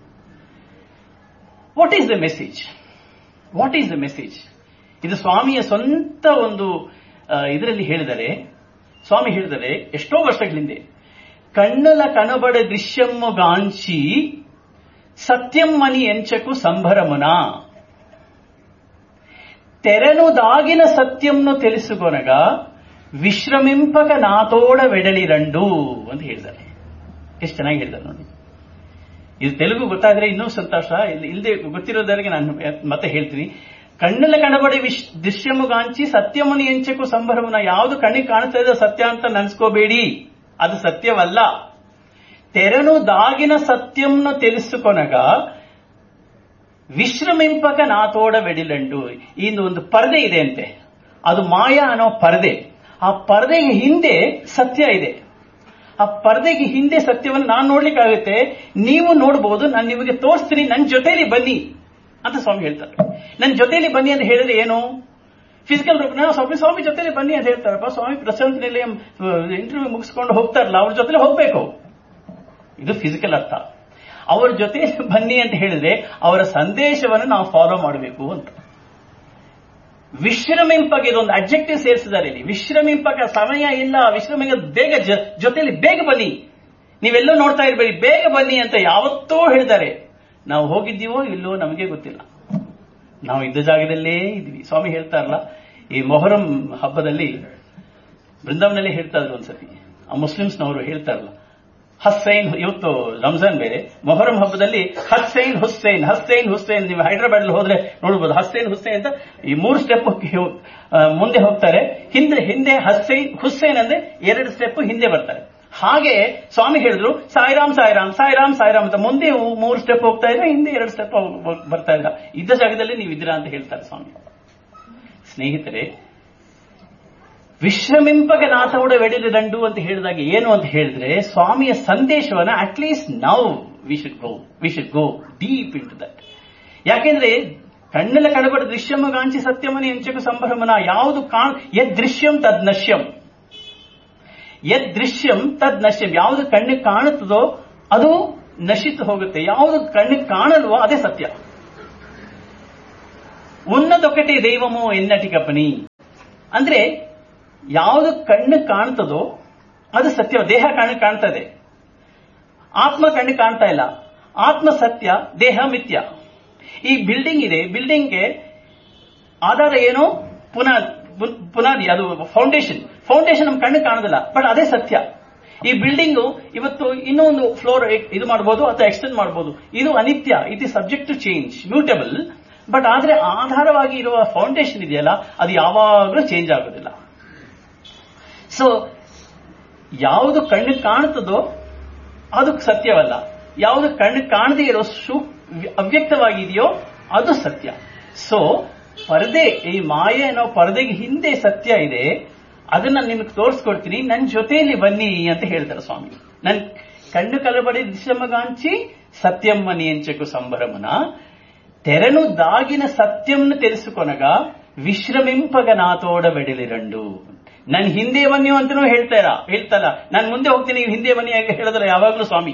what is the message what is the message ಇದು ಸ್ವಾಮಿಯ ಸ್ವಂತ ಒಂದು ಇದರಲ್ಲಿ ಹೇಳಿದರೆ ಸ್ವಾಮಿ ಹೇಳಿದರೆ ಎಷ್ಟೋ ವರ್ಷಗಳ ಹಿಂದೆ ಕಣ್ಣಲ ಕನಬಡ ದೃಶ್ಯಮ್ಮು ಗಾಂಚಿ సత్యమ్మని ఎంచకు సంభరమున తెరను దాగిన సత్యంను తెలుసుకొనగా ವಿಶ್ರಮಿಂಪಕ ನಾತೋಡ ವೆಡಳಿರಂಡು ಅಂತ ಹೇಳಿದ್ದಾರೆ ಎಷ್ಟು ಚೆನ್ನಾಗಿ ಹೇಳಿದ್ದಾರೆ ನೋಡಿ ಇದು ತೆಲುಗು ಗೊತ್ತಾದ್ರೆ ಇನ್ನೂ ಸಂತೋಷ ಇಲ್ಲದೆ ಗೊತ್ತಿರೋದರಿಗೆ ನಾನು ಮತ್ತೆ ಹೇಳ್ತೀನಿ ಕಣ್ಣಲ್ಲ ಕಣಬಡಿ ವಿಶ್ ದೃಶ್ಯಮುಗಾಂಚಿ ಸತ್ಯಮುನಿ ಎಂಚಕು ಸಂಭ್ರಮನ ಯಾವುದು ಕಣ್ಣಿಗೆ ಕಾಣಿಸ್ತಾ ಇದೆ ಸತ್ಯ ಅಂತ ನೆನ್ಸ್ಕೋಬೇಡಿ ಅದು ಸತ್ಯವಲ್ಲ తెరను దాగిన సత్యంను తెలుసుకొనగా ವಿಶ್ರಮಿಂಪಕ ನಾತೋಡ ವೆಡಿಲಂಡು ಇಂದು ಒಂದು ಪರದೆ ಇದೆ ಅಂತೆ ಅದು ಮಾಯಾ ಅನ್ನೋ ಪರದೆ ಆ ಪರದೆಗೆ ಹಿಂದೆ ಸತ್ಯ ಇದೆ ಆ ಪರದೆಗೆ ಹಿಂದೆ ಸತ್ಯವನ್ನು ನಾನು ನೋಡ್ಲಿಕ್ಕಾಗುತ್ತೆ ನೀವು ನೋಡಬಹುದು ನಾನು ನಿಮಗೆ ತೋರಿಸ್ತೀನಿ ನನ್ನ ಜೊತೆಲಿ ಬನ್ನಿ ಅಂತ ಸ್ವಾಮಿ ಹೇಳ್ತಾರೆ ನನ್ನ ಜೊತೆಲಿ ಬನ್ನಿ ಅಂತ ಹೇಳಿದ್ರೆ ಏನು ಫಿಸಿಕಲ್ ರೂಪನ ಸ್ವಾಮಿ ಸ್ವಾಮಿ ಜೊತೆಲಿ ಬನ್ನಿ ಅಂತ ಹೇಳ್ತಾರಪ್ಪ ಸ್ವಾಮಿ ಪ್ರಶಾಂತ್ ನಿಲಯಂ ಇಂಟರ್ವ್ಯೂ ಮುಗಿಸ್ಕೊಂಡು ಹೋಗ್ತಾರಲ್ಲ ಅವ್ರ ಜೊತೆಲಿ ಹೋಗ್ಬೇಕು ಇದು ಫಿಸಿಕಲ್ ಅರ್ಥ ಅವರ ಜೊತೆ ಬನ್ನಿ ಅಂತ ಹೇಳಿದ್ರೆ ಅವರ ಸಂದೇಶವನ್ನು ನಾವು ಫಾಲೋ ಮಾಡಬೇಕು ಅಂತ ವಿಶ್ರಮಿಂಪಕ ಇದೊಂದು ಅಬ್ಜೆಕ್ಟಿವ್ ಸೇರಿಸಿದ್ದಾರೆ ಇಲ್ಲಿ ವಿಶ್ರಮಿಂಪಕ ಸಮಯ ಇಲ್ಲ ವಿಶ್ರಮಿಂಗ ಬೇಗ ಜೊತೆಲಿ ಬೇಗ ಬನ್ನಿ ನೀವೆಲ್ಲೋ ನೋಡ್ತಾ ಇರಬೇಡಿ ಬೇಗ ಬನ್ನಿ ಅಂತ ಯಾವತ್ತೋ ಹೇಳಿದ್ದಾರೆ ನಾವು ಹೋಗಿದ್ದೀವೋ ಇಲ್ಲೋ ನಮಗೆ ಗೊತ್ತಿಲ್ಲ ನಾವು ಇದ್ದ ಜಾಗದಲ್ಲೇ ಇದ್ವಿ ಸ್ವಾಮಿ ಹೇಳ್ತಾರಲ್ಲ ಈ ಮೊಹರಂ ಹಬ್ಬದಲ್ಲಿ ಬೃಂದಾವನಲ್ಲಿ ಹೇಳ್ತಾ ಇದ್ರು ಒಂದ್ಸತಿ ಆ ಮುಸ್ಲಿಮ್ಸ್ನವರು ಹೇಳ್ತಾರಲ್ಲ ಹಸ್ಸೈನ್ ಇವತ್ತು ರಂಜಾನ್ ಬೇರೆ ಮೊಹರಂ ಹಬ್ಬದಲ್ಲಿ ಹಸ್ಸೈನ್ ಹುಸ್ಸೈನ್ ಹಸ್ಸೈನ್ ಹುಸ್ಸೈನ್ ನೀವು ಹೈದರಾಬಾದ್ ಹೋದ್ರೆ ನೋಡಬಹುದು ಹಸ್ಸೈನ್ ಹುಸ್ಸೈನ್ ಅಂತ ಈ ಮೂರು ಸ್ಟೆಪ್ ಮುಂದೆ ಹೋಗ್ತಾರೆ ಹಿಂದೆ ಹಿಂದೆ ಹಸ್ಸೈನ್ ಹುಸ್ಸೈನ್ ಅಂದ್ರೆ ಎರಡು ಸ್ಟೆಪ್ ಹಿಂದೆ ಬರ್ತಾರೆ ಹಾಗೆ ಸ್ವಾಮಿ ಹೇಳಿದ್ರು ಸಾಯಿರಾಮ್ ಸಾಯಿರಾಮ್ ಸಾಯಿರಾಮ್ ಸಾಯಿರಾಮ್ ಅಂತ ಮುಂದೆ ಮೂರು ಸ್ಟೆಪ್ ಹೋಗ್ತಾ ಇದ್ರೆ ಹಿಂದೆ ಎರಡು ಸ್ಟೆಪ್ ಬರ್ತಾ ಇಲ್ಲ ಇದ್ದ ಜಾಗದಲ್ಲಿ ನೀವು ಇದ್ದೀರಾ ಅಂತ ಹೇಳ್ತಾರೆ ಸ್ವಾಮಿ ಸ್ನೇಹಿತರೆ ವಿಶ್ರಮಿಂಪಗ ನಾಥವುಡ ವೆಡಿಲಿ ದಂಡು ಅಂತ ಹೇಳಿದಾಗ ಏನು ಅಂತ ಹೇಳಿದ್ರೆ ಸ್ವಾಮಿಯ ಸಂದೇಶವನ್ನ at least now we should go we should go deep into that ಯಾಕೆಂದ್ರೆ ಕಣ್ಣೆಲ್ಲ ಕಡಬಡ ದೃಶ್ಯಮ ಗಾಂಚಿ ಸತ್ಯಮನಿ ಎಂಚಕು ಸಂಭ್ರಮನ ಯಾವುದು ಕಾಣ್ ಯದ್ ದೃಶ್ಯಂ ತದ್ ನಶ್ಯಂ ಯದ್ ದೃಶ್ಯಂ ತದ್ ನಶ್ಯಂ ಯಾವುದು ಕಣ್ಣಿಗೆ ಕಾಣುತ್ತದೋ ಅದು ನಶಿತು ಹೋಗುತ್ತೆ ಯಾವುದು ಕಣ್ಣಿಗೆ ಕಾಣಲ್ವೋ ಅದೇ ಸತ್ಯ ಉನ್ನತೊಕಟೆ ದೈವಮೋ ಎನ್ನಟಿಕಪನಿ ಅಂದ್ರೆ ಯಾವುದು ಕಣ್ಣು ಕಾಣ್ತದೋ ಅದು ಸತ್ಯ ದೇಹ ಕಣ್ಣು ಕಾಣ್ತದೆ ಆತ್ಮ ಕಣ್ಣು ಕಾಣ್ತಾ ಇಲ್ಲ ಆತ್ಮ ಸತ್ಯ ದೇಹ ಮಿಥ್ಯ ಈ ಬಿಲ್ಡಿಂಗ್ ಇದೆ ಬಿಲ್ಡಿಂಗ್ಗೆ ಆಧಾರ ಏನು ಪುನಃ ಪುನಾದಿ ಅದು ಫೌಂಡೇಶನ್ ಫೌಂಡೇಶನ್ ನಮ್ ಕಣ್ಣು ಕಾಣೋದಿಲ್ಲ ಬಟ್ ಅದೇ ಸತ್ಯ ಈ ಬಿಲ್ಡಿಂಗು ಇವತ್ತು ಇನ್ನೂ ಒಂದು ಫ್ಲೋರ್ ಇದು ಮಾಡಬಹುದು ಅಥವಾ ಎಕ್ಸ್ಟೆಂಡ್ ಮಾಡಬಹುದು ಇದು ಅನಿತ್ಯ it is subject to change mutable but ಆದ್ರೆ ಆಧಾರವಾಗಿ ಇರುವ ಫೌಂಡೇಶನ್ ಇದೆಯಲ್ಲ ಅದು ಯಾವಾಗಲೂ ಚೇಂಜ್ ಆಗೋದಿಲ್ಲ ಸೊ ಯಾವುದು ಕಣ್ಣು ಕಾಣುತ್ತದೋ ಅದು ಸತ್ಯವಲ್ಲ ಯಾವುದು ಕಣ್ಣು ಕಾಣದೇ ಇರೋ ಸೂ ಅವ್ಯಕ್ತವಾಗಿದೆಯೋ ಅದು ಸತ್ಯ ಸೊ ಪರದೆ ಈ ಮಾಯೆ ಅನ್ನೋ ಪರದೆಗೆ ಹಿಂದೆ ಸತ್ಯ ಇದೆ ಅದನ್ನ ನಿಮಗೆ ತೋರಿಸ್ಕೊಡ್ತೀನಿ ನನ್ನ ಜೊತೆಯಲ್ಲಿ ಬನ್ನಿ ಅಂತ ಹೇಳ್ತಾರೆ ಸ್ವಾಮಿ ನನ್ ಕಣ್ಣು ಕಲಬಡಿ ದಿಶಮಗಾಂಚಿ ಸತ್ಯಮ್ಮನಿ ಎಂಚಕು ಸಂಭ್ರಮನ ತೆರನು ದಾಗಿನ ಸತ್ಯಂನ ತಿಳಿಸಿಕೊನಗ ವಿಶ್ರಮಿಂಪಗ ನಾತೋಡ ಬೆಡಲಿರಂಡು ನನ್ ಹಿಂದೆ ಬನ್ನಿ ಅಂತನೂ ಹೇಳ್ತಾರ ಹೇಳ್ತಲ್ಲ ನಾನು ಮುಂದೆ ಹೋಗ್ತೀನಿ ನೀವು ಹಿಂದೆ ಬನ್ನಿ ಹೇಳಿದ್ರೆ ಯಾವಾಗಲೂ ಸ್ವಾಮಿ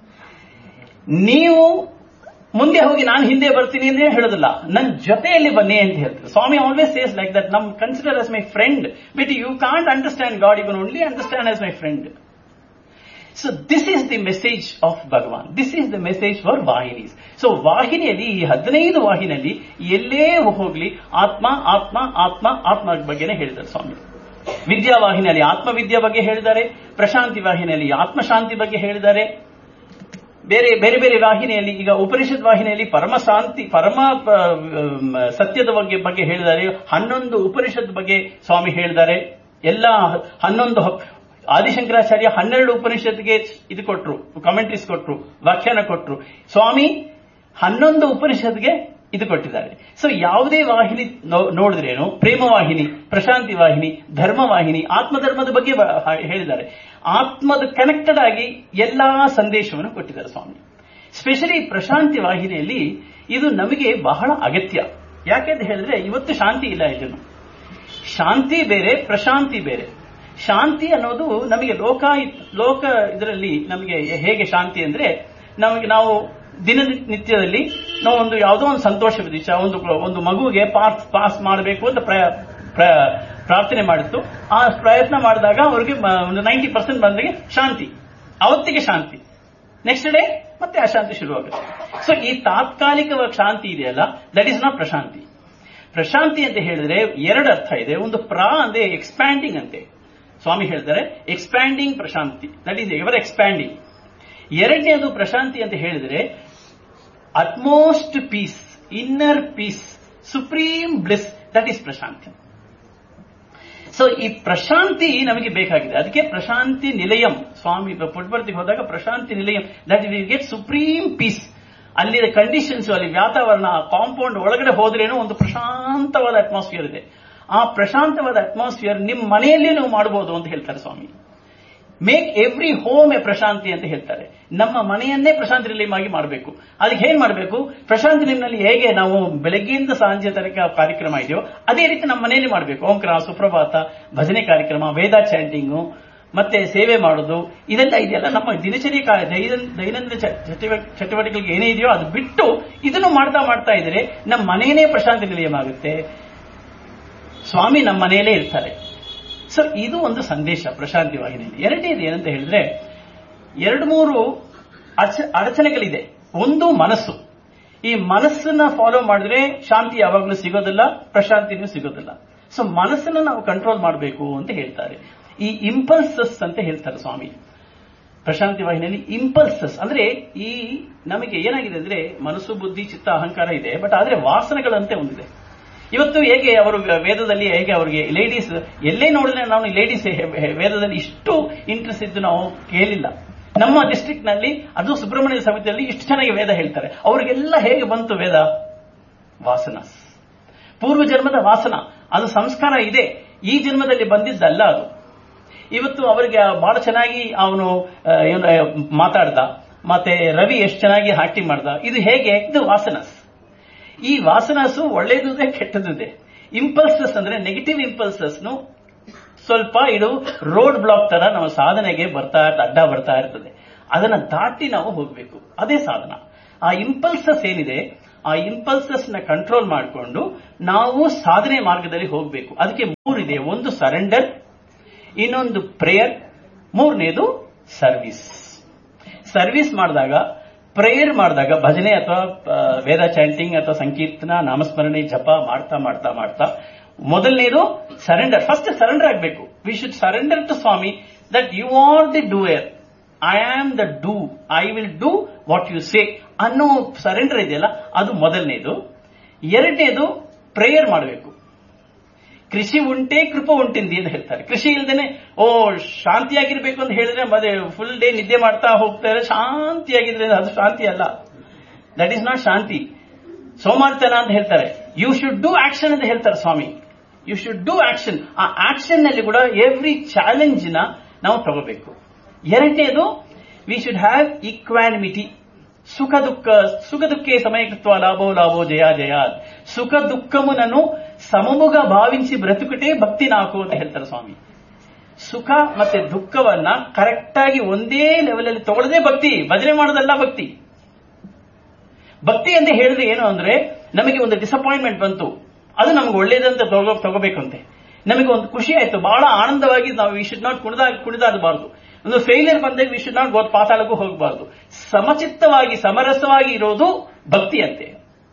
ನೀವು ಮುಂದೆ ಹೋಗಿ ನಾನು ಹಿಂದೆ ಬರ್ತೀನಿ ಅಂದ್ರೆ ಹೇಳೋದಿಲ್ಲ ನನ್ನ ಜೊತೆಯಲ್ಲಿ ಬನ್ನಿ ಅಂತ ಹೇಳ್ತಾರೆ Swami always says like that ನಮ್ consider as my friend but you can't understand God you only understand as my friend so this is the message of Bhagavan this is the message for Vahinis so ವಾಹಿನಿಯಲ್ಲಿ ಈ ಹದಿನೈದು ವಾಹಿನಿಯಲ್ಲಿ ಎಲ್ಲೇ ಹೋಗ್ಲಿ ಆತ್ಮ ಆತ್ಮ ಆತ್ಮ ಆತ್ಮ ಬಗ್ಗೆನೇ ಹೇಳಿದ್ದಾರೆ ಸ್ವಾಮಿ ವಿದ್ಯಾವಾಹಿನಿಯಲ್ಲಿ ಆತ್ಮವಿದ್ಯೆ ಬಗ್ಗೆ ಹೇಳಿದ್ದಾರೆ ಪ್ರಶಾಂತಿ ವಾಹಿನಿಯಲ್ಲಿ ಆತ್ಮಶಾಂತಿ ಬಗ್ಗೆ ಹೇಳಿದ್ದಾರೆ ಬೇರೆ ಬೇರೆ ಬೇರೆ ವಾಹಿನಿಯಲ್ಲಿ ಈಗ ಉಪನಿಷತ್ ವಾಹಿನಿಯಲ್ಲಿ ಪರಮ ಶಾಂತಿ ಪರಮ ಸತ್ಯದ ಬಗ್ಗೆ ಬಗ್ಗೆ ಹೇಳಿದ್ದಾರೆ ಹನ್ನೊಂದು ಉಪನಿಷತ್ ಬಗ್ಗೆ ಸ್ವಾಮಿ ಹೇಳಿದ್ದಾರೆ ಎಲ್ಲ ಹನ್ನೊಂದು ಆದಿಶಂಕರಾಚಾರ್ಯ ಹನ್ನೆರಡು ಉಪನಿಷತ್ಗೆ ಇದು ಕೊಟ್ರು ಕಮೆಂಟ್ರೀಸ್ ಕೊಟ್ರು ವ್ಯಾಖ್ಯಾನ ಕೊಟ್ರು ಸ್ವಾಮಿ ಹನ್ನೊಂದು ಉಪನಿಷತ್ಗೆ ಇದು ಕೊಟ್ಟಿದ್ದಾರೆ ಸೊ ಯಾವುದೇ ವಾಹಿನಿ ನೋಡಿದ್ರೇನು ಪ್ರೇಮ ವಾಹಿನಿ ಪ್ರಶಾಂತಿ ವಾಹಿನಿ ಧರ್ಮ ವಾಹಿನಿ ಆತ್ಮಧರ್ಮದ ಬಗ್ಗೆ ಹೇಳಿದ್ದಾರೆ ಆತ್ಮದ ಕನೆಕ್ಟೆಡ್ ಆಗಿ ಎಲ್ಲಾ ಸಂದೇಶವನ್ನು ಕೊಟ್ಟಿದ್ದಾರೆ ಸ್ವಾಮಿ ಸ್ಪೆಷಲಿ ಪ್ರಶಾಂತಿ ವಾಹಿನಿಯಲ್ಲಿ ಇದು ನಮಗೆ ಬಹಳ ಅಗತ್ಯ ಯಾಕೆಂತ ಹೇಳಿದ್ರೆ ಇವತ್ತು ಶಾಂತಿ ಇಲ್ಲ ಇದನ್ನು ಶಾಂತಿ ಬೇರೆ ಪ್ರಶಾಂತಿ ಬೇರೆ ಶಾಂತಿ ಅನ್ನೋದು ನಮಗೆ ಲೋಕ ಲೋಕ ಇದರಲ್ಲಿ ನಮಗೆ ಹೇಗೆ ಶಾಂತಿ ಅಂದ್ರೆ ನಮಗೆ ನಾವು ದಿನನಿತ್ಯದಲ್ಲಿ ನಾವು ಒಂದು ಯಾವುದೋ ಒಂದು ಸಂತೋಷದ ವಿಷಯ ಒಂದು ಒಂದು ಮಗುವಿಗೆ ಪಾಸ್ ಪಾಸ್ ಮಾಡಬೇಕು ಅಂತ ಪ್ರಾರ್ಥನೆ ಮಾಡಿತ್ತು ಆ ಪ್ರಯತ್ನ ಮಾಡಿದಾಗ ಅವ್ರಿಗೆ ಒಂದು ನೈಂಟಿ ಪರ್ಸೆಂಟ್ ಬಂದಾಗ ಶಾಂತಿ ಅವತ್ತಿಗೆ ಶಾಂತಿ ನೆಕ್ಸ್ಟ್ ಡೇ ಮತ್ತೆ ಅಶಾಂತಿ ಶುರುವಾಗುತ್ತೆ ಸೊ ಈ ತಾತ್ಕಾಲಿಕ ಶಾಂತಿ ಇದೆಯಲ್ಲ that is not Prashanti Prashanti ಅಂತ ಹೇಳಿದ್ರೆ ಎರಡು ಅರ್ಥ ಇದೆ ಒಂದು ಪ್ರಾ ಅಂದ್ರೆ ಎಕ್ಸ್ಪ್ಯಾಂಡಿಂಗ್ ಅಂತೆ ಸ್ವಾಮಿ ಹೇಳ್ತಾರೆ expanding Prashanti that is ever expanding ಎರಡನೇದು ಪ್ರಶಾಂತಿ ಅಂತ ಹೇಳಿದ್ರೆ utmost peace inner peace supreme bliss that is Prashanti so ಈ ಪ್ರಶಾಂತಿ ನಮಗೆ ಬೇಕಾಗಿದೆ ಅದಕ್ಕೆ ಪ್ರಶಾಂತಿ ನಿಲಯಂ ಸ್ವಾಮಿ ಪುಟ್ಬರ್ತಿಗೆ ಹೋದಾಗ Prashanti Nilayam that will get supreme peace ಅಲ್ಲಿ ಕಂಡೀಷನ್ಸ್ ಅಲ್ಲಿ ವಾತಾವರಣ ಕಾಂಪೌಂಡ್ ಒಳಗಡೆ ಹೋದ್ರೇನೋ ಒಂದು ಪ್ರಶಾಂತವಾದ ಅಟ್ಮಾಸ್ಫಿಯರ್ ಇದೆ ಆ ಪ್ರಶಾಂತವಾದ ಅಟ್ಮಾಸ್ಫಿಯರ್ ನಿಮ್ಮ ಮನೆಯಲ್ಲೇ ನೀವು ಮಾಡಬಹುದು ಅಂತ ಹೇಳ್ತಾರೆ Swami make every home a Prashanti ಅಂತ ಹೇಳ್ತಾರೆ ನಮ್ಮ ಮನೆಯನ್ನೇ ಪ್ರಶಾಂತಿ ನಿಲಯವಾಗಿ ಮಾಡಬೇಕು ಅದಕ್ಕೆ ಏನ್ ಮಾಡಬೇಕು ಪ್ರಶಾಂತಿ ನಿಲಯದಲ್ಲಿ ಹೇಗೆ ನಾವು ಬೆಳಗ್ಗೆಯಿಂದ ಸಂಜೆ ತನಕ ಕಾರ್ಯಕ್ರಮ ಇದೆಯೋ ಅದೇ ರೀತಿ ನಮ್ಮ ಮನೆಯಲ್ಲಿ ಮಾಡಬೇಕು ಓಂಕ್ರ ಸುಪ್ರಭಾತ ಭಜನೆ ಕಾರ್ಯಕ್ರಮ ವೇದ ಚಾಂಟಿಂಗು ಮತ್ತೆ ಸೇವೆ ಮಾಡೋದು ಇದೆಲ್ಲ ಇದೆಯಲ್ಲ ನಮ್ಮ ದಿನಚರಿ ದೈನಂದಿನ ಚಟುವಟಿಕೆಗಳಿಗೆ ಏನೇ ಇದೆಯೋ ಅದು ಬಿಟ್ಟು ಇದನ್ನು ಮಾಡ್ತಾ ಮಾಡ್ತಾ ಇದ್ರೆ ನಮ್ಮ ಮನೆಯೇ ಪ್ರಶಾಂತಿ ನಿಲಯವಾಗುತ್ತೆ ಸ್ವಾಮಿ ನಮ್ಮ ಮನೆಯಲ್ಲೇ ಇರ್ತಾರೆ ಸೊ ಇದು ಒಂದು ಸಂದೇಶ ಪ್ರಶಾಂತಿ ವಾಹಿನಿಯಲ್ಲಿ ಎರಡನೇದು ಏನಂತ ಹೇಳಿದ್ರೆ ಎರಡು ಮೂರು ಅಡಚಣೆಗಳಿದೆ ಒಂದು ಮನಸ್ಸು ಈ ಮನಸ್ಸನ್ನ ಫಾಲೋ ಮಾಡಿದ್ರೆ ಶಾಂತಿ ಯಾವಾಗಲೂ ಸಿಗೋದಿಲ್ಲ ಪ್ರಶಾಂತಿನೂ ಸಿಗೋದಿಲ್ಲ ಸೊ ಮನಸ್ಸನ್ನ ನಾವು ಕಂಟ್ರೋಲ್ ಮಾಡಬೇಕು ಅಂತ ಹೇಳ್ತಾರೆ ಈ ಇಂಪಲ್ಸಸ್ ಅಂತ ಹೇಳ್ತಾರೆ ಸ್ವಾಮಿ ಪ್ರಶಾಂತಿ ವಾಹಿನಿಯಲ್ಲಿ ಇಂಪಲ್ಸಸ್ ಅಂದ್ರೆ ಈ ನಮಗೆ ಏನಾಗಿದೆ ಅಂದ್ರೆ ಮನಸ್ಸು ಬುದ್ಧಿ ಚಿತ್ತ ಅಹಂಕಾರ ಇದೆ ಬಟ್ ಆದ್ರೆ ವಾಸನೆಗಳಂತೆ ಒಂದಿದೆ ಇವತ್ತು ಹೇಗೆ ಅವರು ವೇದದಲ್ಲಿ ಹೇಗೆ ಅವರಿಗೆ ಲೇಡೀಸ್ ಎಲ್ಲೇ ನೋಡಿದ್ರೆ ನಾವು ಲೇಡೀಸ್ ವೇದದಲ್ಲಿ ಇಷ್ಟು ಇಂಟ್ರೆಸ್ಟ್ ಇದ್ದು ನಾವು ಕೇಳಿಲ್ಲ ನಮ್ಮ ಡಿಸ್ಟ್ರಿಕ್ಟ್ ನಲ್ಲಿ ಅದು ಸುಬ್ರಹ್ಮಣ್ಯ ಸಮಿತಿಯಲ್ಲಿ ಇಷ್ಟು ಚೆನ್ನಾಗಿ ವೇದ ಹೇಳ್ತಾರೆ ಅವರಿಗೆಲ್ಲ ಹೇಗೆ ಬಂತು ವೇದ ವಾಸನ ಪೂರ್ವ ಜನ್ಮದ ವಾಸನ ಅದು ಸಂಸ್ಕಾರ ಇದೆ ಈ ಜನ್ಮದಲ್ಲಿ ಬಂದಿದ್ದಲ್ಲ ಅದು ಇವತ್ತು ಅವರಿಗೆ ಬಹಳ ಚೆನ್ನಾಗಿ ಅವನು ಏನು ಮಾತಾಡ್ದ ಮತ್ತೆ ರವಿ ಎಷ್ಟು ಚೆನ್ನಾಗಿ ಆಕ್ಟಿಂಗ್ ಮಾಡ್ದ ಇದು ಹೇಗೆ ಇದು ವಾಸನಸ್ ಈ ವಾಸನಸ್ಸು ಒಳ್ಳೇದಿದೆ ಕೆಟ್ಟದಿದೆ ಇಂಪಲ್ಸಸ್ ಅಂದ್ರೆ ನೆಗೆಟಿವ್ ಇಂಪಲ್ಸಸ್ ಸ್ವಲ್ಪ ಇದು ರೋಡ್ ಬ್ಲಾಕ್ ತರ ನಮ್ಮ ಸಾಧನೆಗೆ ಬರ್ತಾ ಅಡ್ಡ ಬರ್ತಾ ಇರ್ತದೆ ಅದನ್ನ ದಾಟಿ ನಾವು ಹೋಗಬೇಕು ಅದೇ ಸಾಧನ ಆ ಇಂಪಲ್ಸಸ್ ಏನಿದೆ ಆ ಇಂಪಲ್ಸಸ್ ನ ಕಂಟ್ರೋಲ್ ಮಾಡಿಕೊಂಡು ನಾವು ಸಾಧನೆ ಮಾರ್ಗದಲ್ಲಿ ಹೋಗಬೇಕು ಅದಕ್ಕೆ ಮೂರಿದೆ ಒಂದು ಸರೆಂಡರ್ ಇನ್ನೊಂದು ಪ್ರೇಯರ್ ಮೂರನೇದು ಸರ್ವಿಸ್ ಸರ್ವಿಸ್ ಮಾಡಿದಾಗ ಪ್ರೇಯರ್ ಮಾಡಿದಾಗ ಭಜನೆ ಅಥವಾ ವೇದ ಚಾಂಟಿಂಗ್ ಅಥವಾ ಸಂಕೀರ್ತನ ನಾಮಸ್ಮರಣೆ ಜಪ ಮಾಡ್ತಾ ಮಾಡ್ತಾ ಮಾಡ್ತಾ ಮೊದಲನೇದು ಸರೆಂಡರ್ ಫಸ್ಟ್ ಸರೆಂಡರ್ ಆಗಬೇಕು we should surrender to Swami that you are the doer I am the do I will do what you say ಅನ್ನೋ ಸರೆಂಡರ್ ಇದೆಯಲ್ಲ ಅದು ಮೊದಲನೇದು ಎರಡನೇದು ಪ್ರೇಯರ್ ಮಾಡಬೇಕು ಕೃಷಿ ಉಂಟೆ ಕೃಪ ಉಂಟಿಂದಿ ಅಂತ ಹೇಳ್ತಾರೆ ಕೃಷಿ ಇಲ್ದೇನೆ ಓ ಶಾಂತಿಯಾಗಿರ್ಬೇಕು ಅಂತ ಹೇಳಿದ್ರೆ ಮತ್ತೆ ಫುಲ್ ಡೇ ನಿದ್ದೆ ಮಾಡ್ತಾ ಹೋಗ್ತಾರೆ ಶಾಂತಿಯಾಗಿದ್ರೆ ಅದು ಶಾಂತಿ ಅಲ್ಲ ದಟ್ ಈಸ್ ನಾಟ್ ಶಾಂತಿ ಸೋಮಾರ್ತನ ಅಂತ ಹೇಳ್ತಾರೆ ಯು ಶುಡ್ ಡೂ ಆಕ್ಷನ್ ಅಂತ ಹೇಳ್ತಾರೆ Swami you should do action ಆ ಆಕ್ಷನ್ ನಲ್ಲಿ ಕೂಡ ಎವ್ರಿ ಚಾಲೆಂಜ್ ನ ನಾವು ತಗೋಬೇಕು ಎರಡನೇದು ವಿ ಶುಡ್ ಹ್ಯಾವ್ ಈಕ್ವಾನಿಮಿಟಿ ಸುಖ ದುಃಖ ಸುಖ ದುಃಖೇ సమయకృత్వ లాభో లాభో జయ జయ ಸುಖ ದುಃಖమునను ಸಮಮುಗ ಭಾವಿಸಿ ಬ್ರತುಕಟೇ ಭಕ್ತಿ ನಾಕು ಅಂತ ಹೇಳ್ತಾರೆ ಸ್ವಾಮಿ ಸುಖ ಮತ್ತೆ ದುಃಖವನ್ನ ಕರೆಕ್ಟ್ ಆಗಿ ಒಂದೇ ಲೆವೆಲ್ ಅಲ್ಲಿ ತಗೊಳ್ಳದೆ ಭಕ್ತಿ ಭಜನೆ ಮಾಡೋದಲ್ಲ ಭಕ್ತಿ ಭಕ್ತಿ ಅಂತ ಹೇಳಿದ್ರೆ ಏನು ಅಂದ್ರೆ ನಮಗೆ ಒಂದು ಡಿಸಪಾಯಿಂಟ್ಮೆಂಟ್ ಬಂತು ಅದು ನಮ್ಗೆ ಒಳ್ಳೇದಂತ ತಗೋ ತಗೋಬೇಕಂತೆ ನಮಗೆ ಒಂದು ಖುಷಿ ಆಯ್ತು ಬಹಳ ಆನಂದವಾಗಿ ನಾವು ವಿ ಶುಡ್ ನಾಟ್ ಕುಣಿದ ಕುಣಿದಾಡಬಾರ್ದು ಒಂದು ಫೇಲಿಯರ್ ಬಂದಾಗ ವಿ ಶುಡ್ ನಾಟ್ ಗೋತ್ ಪಾತಾಳಕ್ಕೂ ಹೋಗಬಾರ್ದು ಸಮಚಿತ್ತವಾಗಿ ಸಮರಸವಾಗಿ ಇರೋದು ಭಕ್ತಿ ಅಂತೆ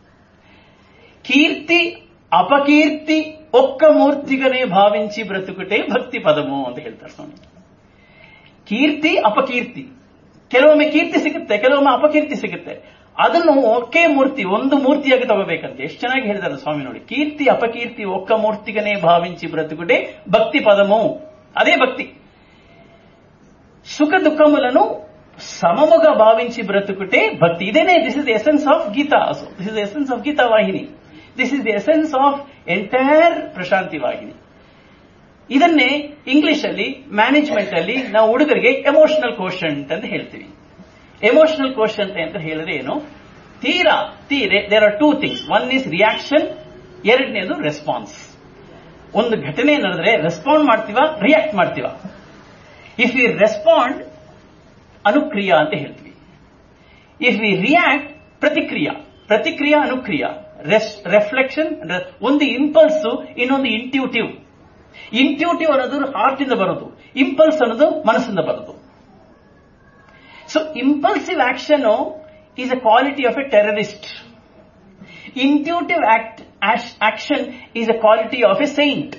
ಕೀರ್ತಿ ಅಪಕೀರ್ತಿ ಒಕ್ಕ ಮೂರ್ತಿಗನೇ ಭಾವಿಂచి ಬ್ರತುಕುಟೆ ಭಕ್ತಿ ಪದಮು ಅಂತ ಹೇಳ್ತಾರೆ ಸ್ವಾಮಿ ಕೀರ್ತಿ ಅಪಕೀರ್ತಿ ಕೆಲವೊಮ್ಮೆ ಕೀರ್ತಿ ಸಿಗುತ್ತೆ ಕೆಲವೊಮ್ಮೆ ಅಪಕೀರ್ತಿ ಸಿಗುತ್ತೆ ಅದನ್ನು ಒಕ್ಕೆ ಮೂರ್ತಿ ಒಂದು ಮೂರ್ತಿಯಾಗಿ ತಗೋಬೇಕಂತೆ ಎಷ್ಟು ಚೆನ್ನಾಗಿ ಹೇಳಿದ್ದಾರೆ ಸ್ವಾಮಿ ನೋಡಿ ಕೀರ್ತಿ ಅಪಕೀರ್ತಿ ಒಕ್ಕ ಮೂರ್ತಿಗನೇ ಭಾವಿಂచి ಬ್ರತುಕುಟೆ ಭಕ್ತಿ ಪದಮು ಅದೇ ಭಕ್ತಿ ಸುಖ ದುಃಖములను సమముగా భావించి బ్రతుకుటే భక్తి ఇదేనే this is the essence of Gita also this is the essence of Gita Vahini this is the essence of entire Prashanti Vahini ಇದನ್ನೇ ಇಂಗ್ಲಿಷ್ ಅಲ್ಲಿ ಮ್ಯಾನೇಜ್ಮೆಂಟ್ ಅಲ್ಲಿ ನಾವು ಹುಡುಗರಿಗೆ ಎಮೋಷನಲ್ ಕೋಶಂಟ್ ಅಂತ ಹೇಳ್ತೀವಿ ಎಮೋಷನಲ್ ಕೋಶಂಟ್ ಅಂತ ಹೇಳಿದ್ರೆ ಏನು ತೀರಾ ತೀರೆ there are two things one is reaction ಎರಡನೇದು ರೆಸ್ಪಾನ್ಸ್ ಒಂದು ಘಟನೆ ನಡೆದ್ರೆ ರೆಸ್ಪಾಂಡ್ ಮಾಡ್ತೀವ ರಿಯಾಕ್ಟ್ ಮಾಡ್ತೀವ ಇಫ್ ವಿ ರೆಸ್ಪಾಂಡ್ ಅನುಕ್ರಿಯಾ ಅಂತ ಹೇಳ್ತೀವಿ ಇಫ್ ವಿ ರಿಯಾಕ್ಟ್ ಪ್ರತಿಕ್ರಿಯಾ ಪ್ರತಿಕ್ರಿಯಾ ಅನುಕ್ರಿಯಾ ರೆಫ್ಲೆಕ್ಷನ್ ಒಂದು ಇಂಪಲ್ಸ್ ಇನ್ನೊಂದು ಇಂಟ್ಯೂಟಿವ್ ಇಂಟ್ಯೂಟಿವ್ ಅನ್ನೋದು ಹಾರ್ಟ್ ಇಂದ ಬರೋದು ಇಂಪಲ್ಸ್ ಅನ್ನೋದು ಮನಸ್ಸಿಂದ ಬರೋದು so impulsive action is a quality of a terrorist intuitive act action is a quality of a saint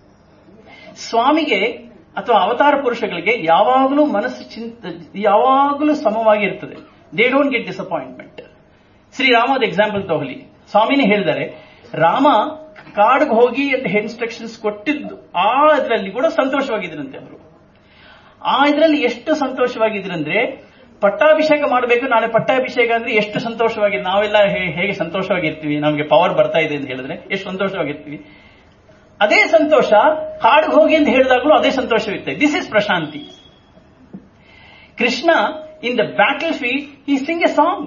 ಸ್ವಾಮಿಗೆ ಅಥವಾ ಅವತಾರ ಪುರುಷಗಳಿಗೆ ಯಾವಾಗಲೂ ಮನಸ್ಸು ಚಿಂತ ಯಾವಾಗಲೂ ಸಮವಾಗಿರ್ತದೆ ದೇ ಡೋಂಟ್ ಗೆಟ್ ಡಿಸಪಾಯಿಂಟ್ಮೆಂಟ್ ಶ್ರೀರಾಮದ ಎಕ್ಸಾಂಪಲ್ ತಗೊಳ್ಳಿ ಸ್ವಾಮಿನೇ ಹೇಳಿದ್ದಾರೆ ರಾಮ ಕಾಡಿಗೆ ಹೋಗಿ ಅಂತ ಇನ್ಸ್ಟ್ರಕ್ಷನ್ಸ್ ಕೊಟ್ಟಿದ್ದು ಆ ಇದರಲ್ಲಿ ಕೂಡ ಸಂತೋಷವಾಗಿದ್ರಂತೆ ಅವರು ಆ ಇದರಲ್ಲಿ ಎಷ್ಟು ಸಂತೋಷವಾಗಿದ್ರಂದ್ರೆ ಪಟ್ಟಾಭಿಷೇಕ ಮಾಡಬೇಕು ನಾಳೆ ಪಟ್ಟಾಭಿಷೇಕ ಅಂದ್ರೆ ಎಷ್ಟು ಸಂತೋಷವಾಗಿ ನಾವೆಲ್ಲ ಹೇಗೆ ಸಂತೋಷವಾಗಿರ್ತೀವಿ ನಮಗೆ ಪವರ್ ಬರ್ತಾ ಇದೆ ಅಂತ ಹೇಳಿದ್ರೆ ಎಷ್ಟು ಸಂತೋಷವಾಗಿರ್ತೀವಿ ಅದೇ ಸಂತೋಷ ಕಾಡಿಗೆ ಹೋಗಿ ಅಂತ ಹೇಳಿದಾಗಲೂ ಅದೇ ಸಂತೋಷವಿರುತ್ತೆ this is Prashanti Krishna in the battle field he sing a song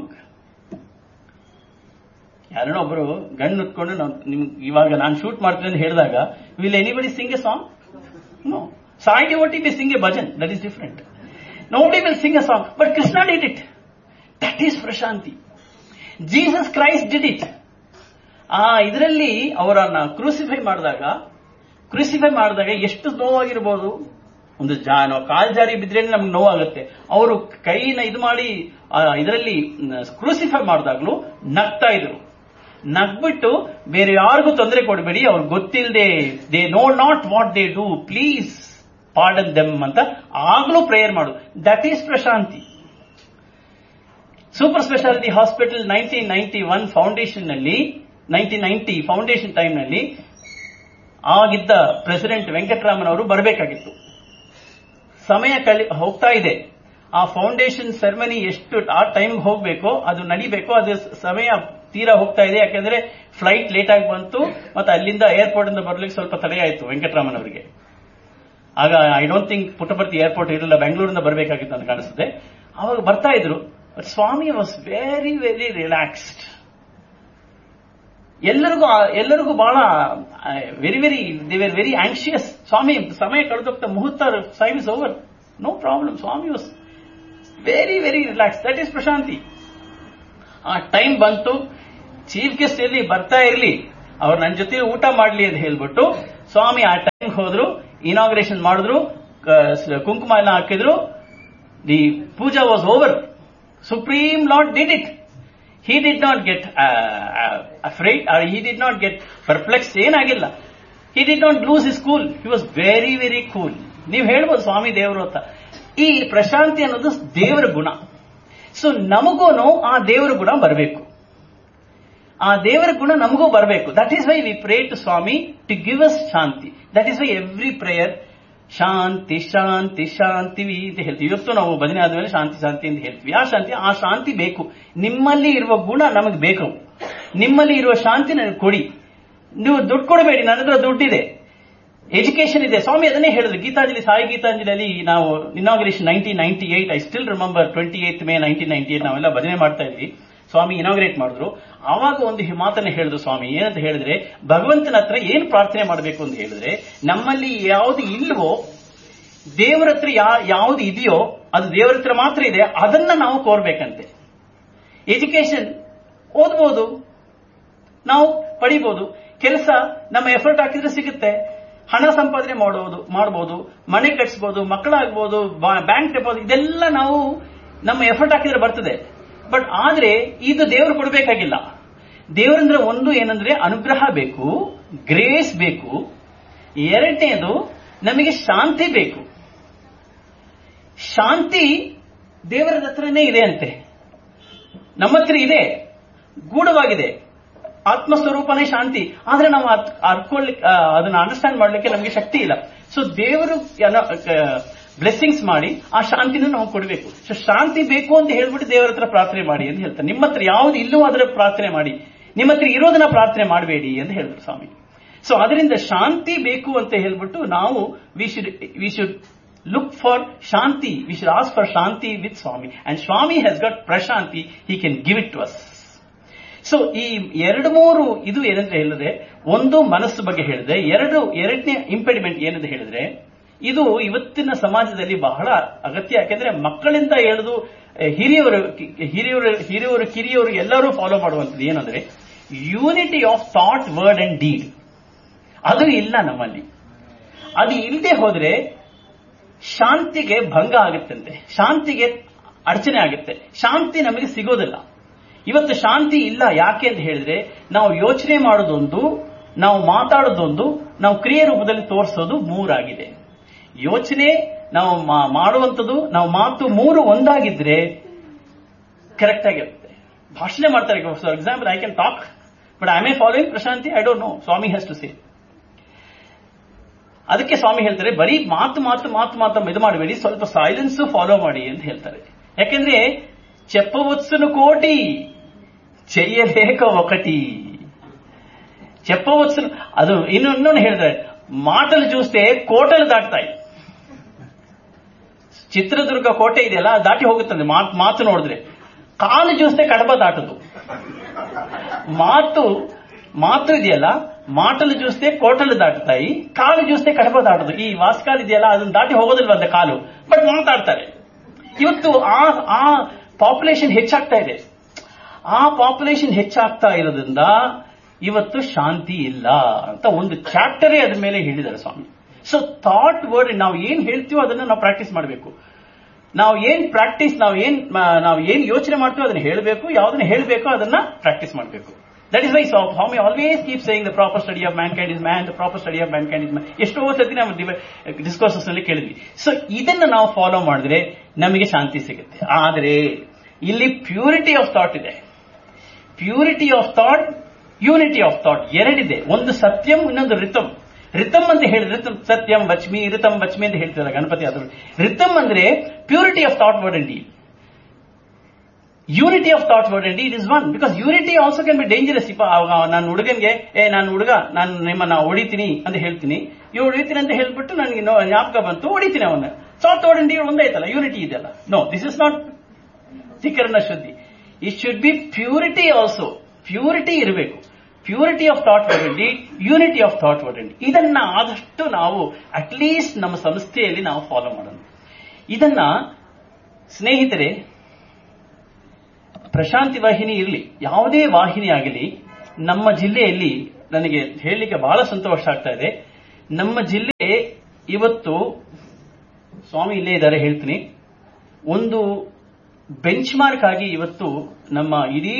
ಯಾರೋ ಒಬ್ರು ಗಣ್ಣು ಉತ್ಕೊಂಡು ನಿಮ್ ಇವಾಗ ನಾನು ಶೂಟ್ ಮಾಡ್ತೀನಿ ಅಂತ ಹೇಳಿದಾಗ will anybody sing a song no Sai ಒಟಿ be sing a bhajan that is different nobody will sing a song but Krishna did it that is Prashanti Jesus Christ did it ಆ ಇದರಲ್ಲಿ ಅವರನ್ನ ಕ್ರೂಸಿಫೈ ಮಾಡಿದಾಗ ಕ್ರೂಸಿಫೈ ಮಾಡಿದಾಗ ಎಷ್ಟು ನೋವಾಗಿರ್ಬೋದು ಒಂದು ಜಾ ಕಾಲ್ ಜಾರಿ ಬಿದ್ರೆ ನಮ್ಗೆ ನೋವಾಗುತ್ತೆ ಅವರು ಕೈನ ಇದು ಮಾಡಿ ಇದರಲ್ಲಿ ಕ್ರೂಸಿಫೈ ಮಾಡಿದಾಗ್ಲೂ ನಗ್ತಾ ಇದ್ರು ನಗ್ಬಿಟ್ಟು ಬೇರೆ ಯಾರಿಗೂ ತೊಂದರೆ ಕೊಡಬೇಡಿ ಅವ್ರಿಗೆ ಗೊತ್ತಿಲ್ಲದೆ they know not what they do please pardon them ಅಂತ ಆಗ್ಲೂ ಪ್ರೇಯರ್ ಮಾಡು that is Prashanti super speciality hospital nineteen ninety one foundation ನಲ್ಲಿ ನೈನ್ಟೀನ್ ನೈನ್ಟಿ ಫೌಂಡೇಶನ್ ಟೈಮ್ ನಲ್ಲಿ ಆಗಿದ್ದ ಪ್ರೆಸಿಡೆಂಟ್ ವೆಂಕಟರಾಮನ್ ಅವರು ಬರಬೇಕಾಗಿತ್ತು ಸಮಯ ಕಳಿ ಹೋಗ್ತಾ ಇದೆ ಆ ಫೌಂಡೇಶನ್ ಸೆರೆಮನಿ ಎಷ್ಟು ಆ ಟೈಮ್ ಹೋಗ್ಬೇಕೋ ಅದು ನಡಿಬೇಕೋ ಅದು ಸಮಯ ತೀರಾ ಹೋಗ್ತಾ ಇದೆ ಯಾಕೆಂದ್ರೆ ಫ್ಲೈಟ್ ಲೇಟ್ ಆಗಿ ಬಂತು ಮತ್ತೆ ಅಲ್ಲಿಂದ ಏರ್ಪೋರ್ಟ್ ಇಂದ ಬರ್ಲಿಕ್ಕೆ ಸ್ವಲ್ಪ ತಡೆ ಆಯ್ತು ವೆಂಕಟರಾಮನ್ ಅವರಿಗೆ ಆಗ I don't think Puttaparthi airport ಇರಲಿಲ್ಲ ಬೆಂಗಳೂರಿಂದ ಬರಬೇಕಾಗಿತ್ತು ಅಂತ ಕಾಣಿಸುತ್ತೆ ಅವಾಗ ಬರ್ತಾ ಇದ್ರು but Swami was very very relaxed ಎಲ್ಲರಿಗೂ ಆ- ಎಲ್ಲರಿಗೂ ಬಹಳ very very they were very anxious Swami ಸಮಯ ಕಳೆದೋಗ್ತಾ muhurta time is over no problem Swami was very very relax that is Prashanti ಆ ಟೈಮ್ ಬಂತು ಚೀಫ್ ಗೆಸ್ಟ್ ಇರ್ಲಿ ಬರ್ತಾ ಇರ್ಲಿ ಅವ್ರು ನನ್ನ ಜೊತೆ ಊಟ ಮಾಡ್ಲಿ ಅಂತ ಹೇಳ್ಬಿಟ್ಟು ಸ್ವಾಮಿ ಆ ಟೈಮ್ ಹೋದ್ರು ಇನಾಗ್ರೇಷನ್ ಮಾಡಿದ್ರು ಕ- ಕುಂಕುಮ ಎಲ್ಲ ಹಾಕಿದ್ರು the puja was over supreme lord did it he did not get afraid he did not get perplex ಏನಾಗಿಲ್ಲ he did not lose is cool he was very very cool ನೀವು ಹೇಳ್ಬೋದು ಸ್ವಾಮಿ ದೇವರು ಅಂತ ಈ ಪ್ರಶಾಂತಿ ಅನ್ನೋದು ದೇವರ ಗುಣ ಸೊ ನಮಗೂನು ಆ ದೇವರ ಗುಣ ಬರಬೇಕು ಆ ದೇವರ ಗುಣ ನಮಗೂ ಬರಬೇಕು that is why we pray to Swami to give us shanti that is why every prayer shanti shanti shanti ಅಂತ ಹೇಳ್ತೀವಿ ಇವತ್ತು ನಾವು ಭಜನೆ ಆದ್ಮೇಲೆ ಶಾಂತಿ ಶಾಂತಿ ಅಂತ ಹೇಳ್ತೀವಿ ಆ ಶಾಂತಿ ಆ ಶಾಂತಿ ಬೇಕು ನಿಮ್ಮಲ್ಲಿ ಇರುವ ಗುಣ ನಮಗೆ ಬೇಕು ನಿಮ್ಮಲ್ಲಿ ಇರುವ ಶಾಂತಿ ನನಗೆ ಕೊಡಿ ನೀವು ದುಡ್ಡು ಕೊಡಬೇಡಿ ನನ್ನ ಹತ್ರ ದುಡ್ಡಿದೆ ಎಜುಕೇಶನ್ ಇದೆ ಸ್ವಾಮಿ ಅದನ್ನೇ ಹೇಳಿದ್ರು ಗೀತಾಂಜಲಿ ಸಾಯಿ ಗೀತಾಂಜಲಿಯಲ್ಲಿ ನಾವು inauguration nineteen ninety eight I still remember twenty eighth May nineteen ninety eight ನಾವೆಲ್ಲ ಭಜನೆ ಮಾಡ್ತಾ ಇದ್ವಿ ಸ್ವಾಮಿ ಇನಾಗ್ರೇಟ್ ಮಾಡಿದ್ರು ಆವಾಗ ಒಂದು ಹಿ- ಮಾತನ್ನ ಹೇಳಿದ್ರು ಸ್ವಾಮಿ ಏನಂತ ಹೇಳಿದ್ರೆ ಭಗವಂತನ ಹತ್ರ ಏನ್ ಪ್ರಾರ್ಥನೆ ಮಾಡಬೇಕು ಅಂತ ಹೇಳಿದ್ರೆ ನಮ್ಮಲ್ಲಿ ಯಾವುದು ಇಲ್ವೋ ದೇವರ ಹತ್ರ ಯಾ- ಯಾವುದು ಇದೆಯೋ ಅದು ದೇವರ ಹತ್ರ ಮಾತ್ರ ಇದೆ ಅದನ್ನ ನಾವು ಕೋರ್ಬೇಕಂತೆ ಎಜುಕೇಶನ್ ಓದ್ಬೋದು ನಾವು ಪಡಿಬಹುದು ಕೆಲಸ ನಮ್ಮ ಎಫರ್ಟ್ ಹಾಕಿದ್ರೆ ಸಿಗುತ್ತೆ ಹಣ ಸಂಪಾದನೆ ಮಾಡೋದು ಮಾಡಬಹುದು ಮನೆ ಕಟ್ಸ್ಬೋದು ಮಕ್ಕಳಾಗ್ಬೋದು ಬ್ಯಾಂಕ್ ಡೆಪಾಸಿಟ್ ಇದೆಲ್ಲ ನಾವು ನಮ್ಮ ಎಫರ್ಟ್ ಹಾಕಿದ್ರೆ ಬರ್ತದೆ ಬಟ್ ಆದ್ರೆ ಇದು ದೇವರು ಕೊಡಬೇಕಾಗಿಲ್ಲ ದೇವರಂದ್ರೆ ಒಂದು ಏನಂದ್ರೆ ಅನುಗ್ರಹ ಬೇಕು ಗ್ರೇಸ್ ಬೇಕು ಎರಡನೇದು ನಮಗೆ ಶಾಂತಿ ಬೇಕು ಶಾಂತಿ ದೇವರ ಹತ್ರನೇ ಇದೆ ಅಂತೆ ನಮ್ಮ ಹತ್ರ ಇದೆ ಗೂಢವಾಗಿದೆ ಆತ್ಮಸ್ವರೂಪನೇ ಶಾಂತಿ ಆದ್ರೆ ನಾವು ಅದ್ ಅರ್ಕೊಳ್ಳಿಕ್ಕೆ ಆ, ಅದನ್ನ ಅಂಡರ್ಸ್ಟ್ಯಾಂಡ್ ಮಾಡ್ಲಿಕ್ಕೆ ನಮಗೆ ಶಕ್ತಿ ಇಲ್ಲ ಸೊ ದೇವರು ಬ್ಲೆಸ್ಸಿಂಗ್ಸ್ ಮಾಡಿ ಆ ಶಾಂತಿನ ನಾವು ಕೊಡಬೇಕು ಸೊ ಶಾಂತಿ ಬೇಕು ಅಂತ ಹೇಳ್ಬಿಟ್ಟು ದೇವರ ಹತ್ರ ಪ್ರಾರ್ಥನೆ ಮಾಡಿ ಅಂತ ಹೇಳ್ತಾರೆ ನಿಮ್ಮ ಹತ್ರ ಯಾವ್ದು ಇಲ್ಲವೋ ಅದರ ಪ್ರಾರ್ಥನೆ ಮಾಡಿ ನಿಮ್ಮ ಹತ್ರ ಇರೋದನ್ನ ಪ್ರಾರ್ಥನೆ ಮಾಡಬೇಡಿ ಅಂತ ಹೇಳಿದ್ರು ಸ್ವಾಮಿ ಸೊ ಅದರಿಂದ ಶಾಂತಿ ಬೇಕು ಅಂತ ಹೇಳ್ಬಿಟ್ಟು ನಾವು we should we should look for shanti we should ask for shanti with Swami and Swami has got Prashanti he can give it to us so ಈ ಎರಡು ಮೂರು ಇದು ಏನಂತ ಹೇಳಿದ್ರೆ ಒಂದು ಮನಸ್ಸು ಬಗ್ಗೆ ಹೇಳಿದ್ರೆ ಎರಡು ಎರಡನೇ ಇಂಪೆಡಿಮೆಂಟ್ ಏನಂತ ಹೇಳಿದ್ರೆ ಇದು ಇವತ್ತಿನ ಸಮಾಜದಲ್ಲಿ ಬಹಳ ಅಗತ್ಯ ಯಾಕೆಂದ್ರೆ ಮಕ್ಕಳಿಂದ ಎಳೆದು ಅಹ್, ಹಿರಿಯವರು ಕಿ- ಹಿರಿಯವರು ಹಿರಿಯವರು ಕಿರಿಯವರು ಎಲ್ಲರೂ ಫಾಲೋ ಮಾಡುವಂಥದ್ದು ಏನಂದ್ರೆ unity of thought word and deed ಅದು ಇಲ್ಲ ನಮ್ಮಲ್ಲಿ ಅದು ಇಲ್ಲದೆ ಹೋದ್ರೆ ಶಾಂತಿಗೆ ಭಂಗ ಆಗುತ್ತಂತೆ ಶಾಂತಿಗೆ ಅಡಚಣೆ ಆಗುತ್ತೆ ಶಾಂತಿ ನಮಗೆ ಸಿಗೋದಿಲ್ಲ ಇವತ್ತು ಶಾಂತಿ ಇಲ್ಲ ಯಾಕೆ ಅಂತ ಹೇಳಿದ್ರೆ ನಾವು ಯೋಚನೆ ಮಾಡೋದೊಂದು ನಾವು ಮಾತಾಡೋದೊಂದು ನಾವು ಕ್ರಿಯೆ ರೂಪದಲ್ಲಿ ತೋರಿಸೋದು ಮೂರಾಗಿದೆ ಯೋಚನೆ ನಾವು ಮಾ- ಮಾಡುವಂಥದ್ದು ನಾವು ಮಾತು ಮೂರು ಒಂದಾಗಿದ್ರೆ ಕರೆಕ್ಟ್ ಆಗಿರುತ್ತೆ ಭಾಷಣ ಮಾಡ್ತಾರೆ for example I can talk but I may following Prashanti I don't know Swami has to say ಅದಕ್ಕೆ ಸ್ವಾಮಿ ಹೇಳ್ತಾರೆ ಬರೀ ಮಾತು ಮಾತು ಮಾತು ಮಾತು ಇದು ಮಾಡಬೇಡಿ ಸ್ವಲ್ಪ ಸೈಲೆನ್ಸ್ ಫಾಲೋ ಮಾಡಿ ಅಂತ ಹೇಳ್ತಾರೆ ಯಾಕೆಂದ್ರೆ చెప్పవచ్చును కోటి చెయ్యలేక ఒకటి చెప్పవచ్చును ಅದು ಇನ್ನು ಇನ್ನೊಂದು ಹೇಳಿದ್ರೆ ಮಾತలు చూస్తే ಕೋಟలు ದಾಟ್ತಾಯಿ ಚಿತ್ರದುರ್ಗ ಕೋಟೆ ಇದೆಯಲ್ಲ ಅದು ದಾಟಿ ಹೋಗುತ್ತದೆ ಮಾತು ಮಾತು ನೋಡಿದ್ರೆ ಕಾಲು చూస్తే ಕಡಬ ದಾಟದು ಮಾತು ಮಾತು ಇದೆಯಲ್ಲ ಮಾಟಲು చూస్తే ಕೋಟಲು ದಾಟುತ್ತಾಯಿ ಕಾಲು చూస్తే ಕಡಬ ದಾಟದು ಈ ವಾಸ್ಕಾಲ್ ಇದೆಯಲ್ಲ ಅದನ್ನ ದಾಟಿ ಹೋಗೋದಿಲ್ವಂತೆ ಕಾಲು ಬಟ್ ಮಾತಾಡ್ತಾರೆ ಇವತ್ತು ಆ ಆ ಪಾಪ್ಯುಲೇಷನ್ ಹೆಚ್ಚಾಗ್ತಾ ಇದೆ ಆ ಪಾಪ್ಯುಲೇಷನ್ ಹೆಚ್ಚಾಗ್ತಾ ಇರೋದ್ರಿಂದ ಇವತ್ತು ಶಾಂತಿ ಇಲ್ಲ ಅಂತ ಒಂದು ಚಾಪ್ಟರೇ ಅದ್ರ ಮೇಲೆ ಹೇಳಿದ್ದಾರೆ ಸ್ವಾಮಿ ಸೊ ಥಾಟ್ ವರ್ಡ್ ನಾವು ಏನ್ ಹೇಳ್ತೀವೋ ಅದನ್ನ ನಾವು ಪ್ರಾಕ್ಟೀಸ್ ಮಾಡಬೇಕು ನಾವು ಏನ್ ಪ್ರಾಕ್ಟೀಸ್ ನಾವು ಏನ್ ನಾವು ಏನ್ ಯೋಚನೆ ಮಾಡ್ತೀವೋ ಅದನ್ನ ಹೇಳಬೇಕು ಯಾವ್ದನ್ನ ಹೇಳಬೇಕು ಅದನ್ನ ಪ್ರಾಕ್ಟೀಸ್ ಮಾಡಬೇಕು that is why Swami always keep saying the proper study of mankind is man the proper study of mankind is man ಎಷ್ಟೋ ಸತಿ ನಾವು ಡಿಸ್ಕೋರ್ಸಸ್ ನಲ್ಲಿ ಕೇಳಿದ್ವಿ ಸೊ ಇದನ್ನ ನಾವು ಫಾಲೋ ಮಾಡಿದ್ರೆ ನಮಗೆ ಶಾಂತಿ ಸಿಗುತ್ತೆ ಆದರೆ ಇಲ್ಲಿ ಪ್ಯೂರಿಟಿ ಆಫ್ ಥಾಟ್ ಇದೆ purity of thought unity of thought ಎರಡಿದೆ ಒಂದು ಸತ್ಯಂ ಇನ್ನೊಂದು ರಿತಮ್ ರಿತಮ್ ಅಂತ ಹೇಳಿ ರಿತಮ್ ಸತ್ಯಂ ವಚ್ಮಿ ರಿತಮ್ ವಚ್ಮಿ ಅಂತ ಹೇಳ್ತಾರೆ ಗಣಪತಿ ಆದ್ರು ರಿತಮ್ ಅಂದ್ರೆ purity of thought word and deed unity of thought word and it is one because unity also can be dangerous ಇಪ್ಪ ನಾನು ಹುಡುಗನ್ಗೆ ಏ ನಾನು ಹುಡುಗ ನಾನು ನಿಮ್ಮನ್ನ ಹೊಡಿತೀನಿ ಅಂತ ಹೇಳ್ತೀನಿ ಇವ್ ಹೊಡಿತೀನಿ ಅಂತ ಹೇಳ್ಬಿಟ್ಟು ನನಗೆ ನೋ- ಜ್ಞಾಪಕ ಬಂತು ಹೊಡಿತೀನಿ ಅವನ್ನ ಥಾಟ್ ವರ್ಡ್ ಅಂಡ್ ಒಂದೇ ಆಯ್ತಲ್ಲ ಯೂನಿಟಿ ಇದೆಯಲ್ಲ ನೋ ದಿಸ್ ಇಸ್ ನಾಟ್ ಧಿಕರಣ ಶುದ್ಧಿ it should be purity also purity ಇರಬೇಕು purity of thought word unity of thought word ಇದನ್ನ ಆದಷ್ಟು ನಾವು ಅಟ್ಲೀಸ್ಟ್ ನಮ್ಮ ಸಂಸ್ಥೆಯಲ್ಲಿ ನಾವು ಫಾಲೋ ಮಾಡೋಣ ಇದನ್ನ ಸ್ನೇಹಿತರೆ ಪ್ರಶಾಂತಿ ವಾಹಿನಿ ಇರಲಿ ಯಾವುದೇ ವಾಹಿನಿ ಆಗಲಿ ನಮ್ಮ ಜಿಲ್ಲೆಯಲ್ಲಿ ನನಗೆ ಹೇಳಲಿಕ್ಕೆ ಬಹಳ ಸಂತೋಷ ಆಗ್ತಾ ಇದೆ ನಮ್ಮ ಜಿಲ್ಲೆ ಇವತ್ತು ಸ್ವಾಮಿ ಇಲ್ಲೇ ಇದ್ದಾರೆ ಹೇಳ್ತೀನಿ ಒಂದು ಬೆಂಚ್ ಮಾರ್ಕ್ ಆಗಿ ಇವತ್ತು ನಮ್ಮ ಇಡೀ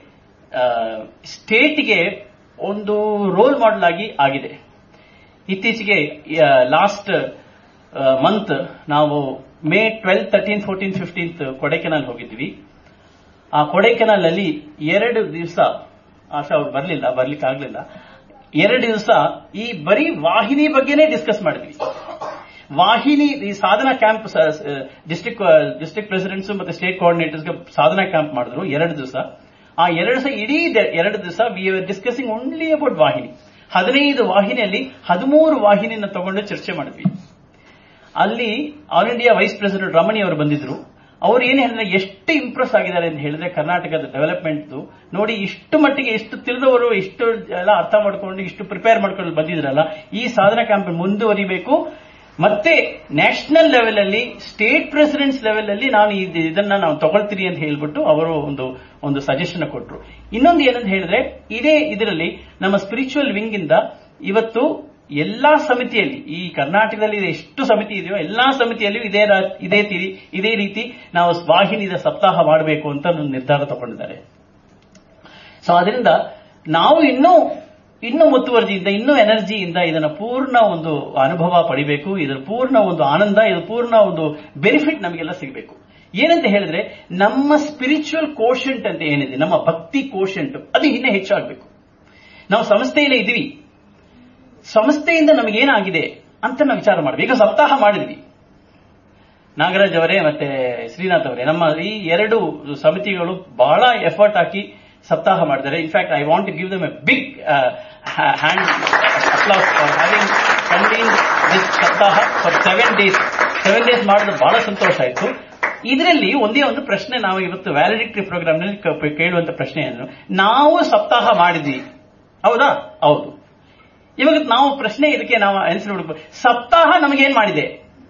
ಸ್ಟೇಟ್ಗೆ ಒಂದು ರೋಲ್ ಮಾಡೆಲ್ ಆಗಿ ಆಗಿದೆ ಇತ್ತೀಚೆಗೆ ಲಾಸ್ಟ್ ಮಂತ್ ನಾವು May twelve thirteen fourteen fifteenth Kodaikanal ಹೋಗಿದ್ವಿ ಆ ಕೊಡೈಕೆನಾಲ್ ಅಲ್ಲಿ ಎರಡು ದಿವಸ ಆಶಾ ಅವ್ರು ಬರಲಿಲ್ಲ ಬರ್ಲಿಕ್ಕೆ ಆಗ್ಲಿಲ್ಲ ಎರಡು ದಿವಸ ಈ ಬರೀ ವಾಹಿನಿ ಬಗ್ಗೆನೇ ಡಿಸ್ಕಸ್ ಮಾಡಿದ್ವಿ ವಾಹಿನಿ ಈ ಸಾಧನಾ ಕ್ಯಾಂಪ್ ಡಿಸ್ಟ್ರಿಕ್ಟ್ ಡಿಸ್ಟ್ರಿಕ್ಟ್ ಪ್ರೆಸಿಡೆಂಟ್ಸ್ ಮತ್ತೆ ಸ್ಟೇಟ್ ಕೋಆರ್ಡಿನೇಟರ್ಸ್ಗೆ ಸಾಧನಾ ಕ್ಯಾಂಪ್ ಮಾಡಿದ್ರು ಎರಡು ದಿವಸ ಆ ಎರಡು ದಿವಸ ಇಡೀ ದ- ಎರಡು ದಿವಸ we are discussing only about Vahini ಹದಿನೈದು ವಾಹಿನಿಯಲ್ಲಿ ಹದಿಮೂರು ವಾಹಿನಿಯನ್ನು ತಗೊಂಡು ಚರ್ಚೆ ಮಾಡಿದ್ವಿ ಅಲ್ಲಿ all India vice president Ramani ಅವರು ಬಂದಿದ್ರು ಅವ್ರು ಏನ್ ಹೇಳಿದ್ರೆ ಎಷ್ಟು ಇಂಪ್ರೆಸ್ ಆಗಿದ್ದಾರೆ ಅಂತ ಹೇಳಿದ್ರೆ ಕರ್ನಾಟಕದ ಡೆವಲಪ್ಮೆಂಟ್ ನೋಡಿ ಇಷ್ಟು ಮಟ್ಟಿಗೆ ಇಷ್ಟು ತಿಳಿದವರು ಇಷ್ಟು ಎಲ್ಲ ಅರ್ಥ ಮಾಡ್ಕೊಂಡು ಇಷ್ಟು ಪ್ರಿಪೇರ್ ಮಾಡ್ಕೊಂಡು ಬಂದಿದ್ರಲ್ಲ ಈ ಸಾಧನಾ ಕ್ಯಾಂಪ್ ಮುಂದುವರಿಬೇಕು ಮತ್ತೆ ನ್ಯಾಷನಲ್ ಲೆವೆಲ್ ಅಲ್ಲಿ ಸ್ಟೇಟ್ ಪ್ರೆಸಿಡೆಂಟ್ಸ್ ಲೆವೆಲ್ ಅಲ್ಲಿ ನಾನು ಇದ್- ಇದನ್ನ ನಾವು ತಗೊಳ್ತೀನಿ ಅಂತ ಹೇಳ್ಬಿಟ್ಟು ಅವರು ಒಂದು ಒಂದು ಸಜೆಷನ್ ಕೊಟ್ಟರು ಇನ್ನೊಂದು ಏನಂತ ಹೇಳಿದ್ರೆ ಇದೇ ಇದರಲ್ಲಿ ನಮ್ಮ ಸ್ಪಿರಿಚುವಲ್ ವಿಂಗ್ ಇಂದ ಇವತ್ತು ಎಲ್ಲಾ ಸಮಿತಿಯಲ್ಲಿ ಈ ಕರ್ನಾಟಕದಲ್ಲಿ ಎಷ್ಟು ಸಮಿತಿ ಇದೆಯೋ ಎಲ್ಲಾ ಸಮಿತಿಯಲ್ಲಿಯೂ ಇದೇ ರಾ- ಇದೇ ತೀರಿ ಇದೇ ರೀತಿ ನಾವು ವಾಹಿನಿದ ಸಪ್ತಾಹ ಮಾಡಬೇಕು ಅಂತ ಒಂದು ನಿರ್ಧಾರ ತಗೊಂಡಿದ್ದಾರೆ ಸೊ ಅದರಿಂದ ನಾವು ಇನ್ನೂ ಇನ್ನೂ ಮುತುವರ್ಜಿಯಿಂದ ಇನ್ನೂ ಎನರ್ಜಿಯಿಂದ ಇದನ್ನ ಪೂರ್ಣ ಒಂದು ಅನುಭವ ಪಡಿಬೇಕು ಇದರ ಪೂರ್ಣ ಒಂದು ಆನಂದ ಇದು ಪೂರ್ಣ ಒಂದು ಬೆನಿಫಿಟ್ ನಮಗೆಲ್ಲ ಸಿಗಬೇಕು ಏನಂತ ಹೇಳಿದ್ರೆ ನಮ್ಮ ಸ್ಪಿರಿಚುವಲ್ ಕೋಶಂಟ್ ಅಂತ ಏನಿದೆ ನಮ್ಮ ಭಕ್ತಿ ಕೋಶಂಟ್ ಅದು ಇನ್ನೂ ಹೆಚ್ಚಾಗಬೇಕು ನಾವು ಸಂಸ್ಥೆಯಲ್ಲೇ ಇದೀವಿ ಸಂಸ್ಥೆಯಿಂದ ನಮಗೇನಾಗಿದೆ ಅಂತ ನಾವು ವಿಚಾರ ಮಾಡಬೇಕು ಈಗ ಸಪ್ತಾಹ ಮಾಡಿದ್ವಿ ನಾಗರಾಜ್ ಅವರೇ ಮತ್ತೆ ಶ್ರೀನಾಥ್ ಅವರೇ ನಮ್ಮ ಈ ಎರಡು ಸಮಿತಿಗಳು ಬಹಳ ಎಫರ್ಟ್ ಹಾಕಿ ಸಪ್ತಾಹ ಮಾಡಿದ್ದಾರೆ in fact I want to give them a big hand applause for having conducting this ಸಪ್ತಾಹ for seven days seven days ಮಾಡಿದ್ರೆ ಬಹಳ ಸಂತೋಷ ಆಯಿತು ಇದರಲ್ಲಿ ಒಂದೇ ಒಂದು ಪ್ರಶ್ನೆ ನಾವು ಇವತ್ತು ವ್ಯಾಲಿಡಿಕ್ಟರಿ ಪ್ರೋಗ್ರಾಮ್ ನಲ್ಲಿ ಕ- ಕೇಳುವಂತ ಪ್ರಶ್ನೆ ಏನು ನಾವು ಸಪ್ತಾಹ ಮಾಡಿದ್ವಿ ಹೌದಾ ಹೌದು ಇವಾಗ ನಾವು ಪ್ರಶ್ನೆ ಇದಕ್ಕೆ ನಾವು ಆನ್ಸರ್ ಹುಡುಕ್ಬೇಕು ಸಪ್ತಾಹ ನಮಗೇನ್ ಮಾಡಿದೆ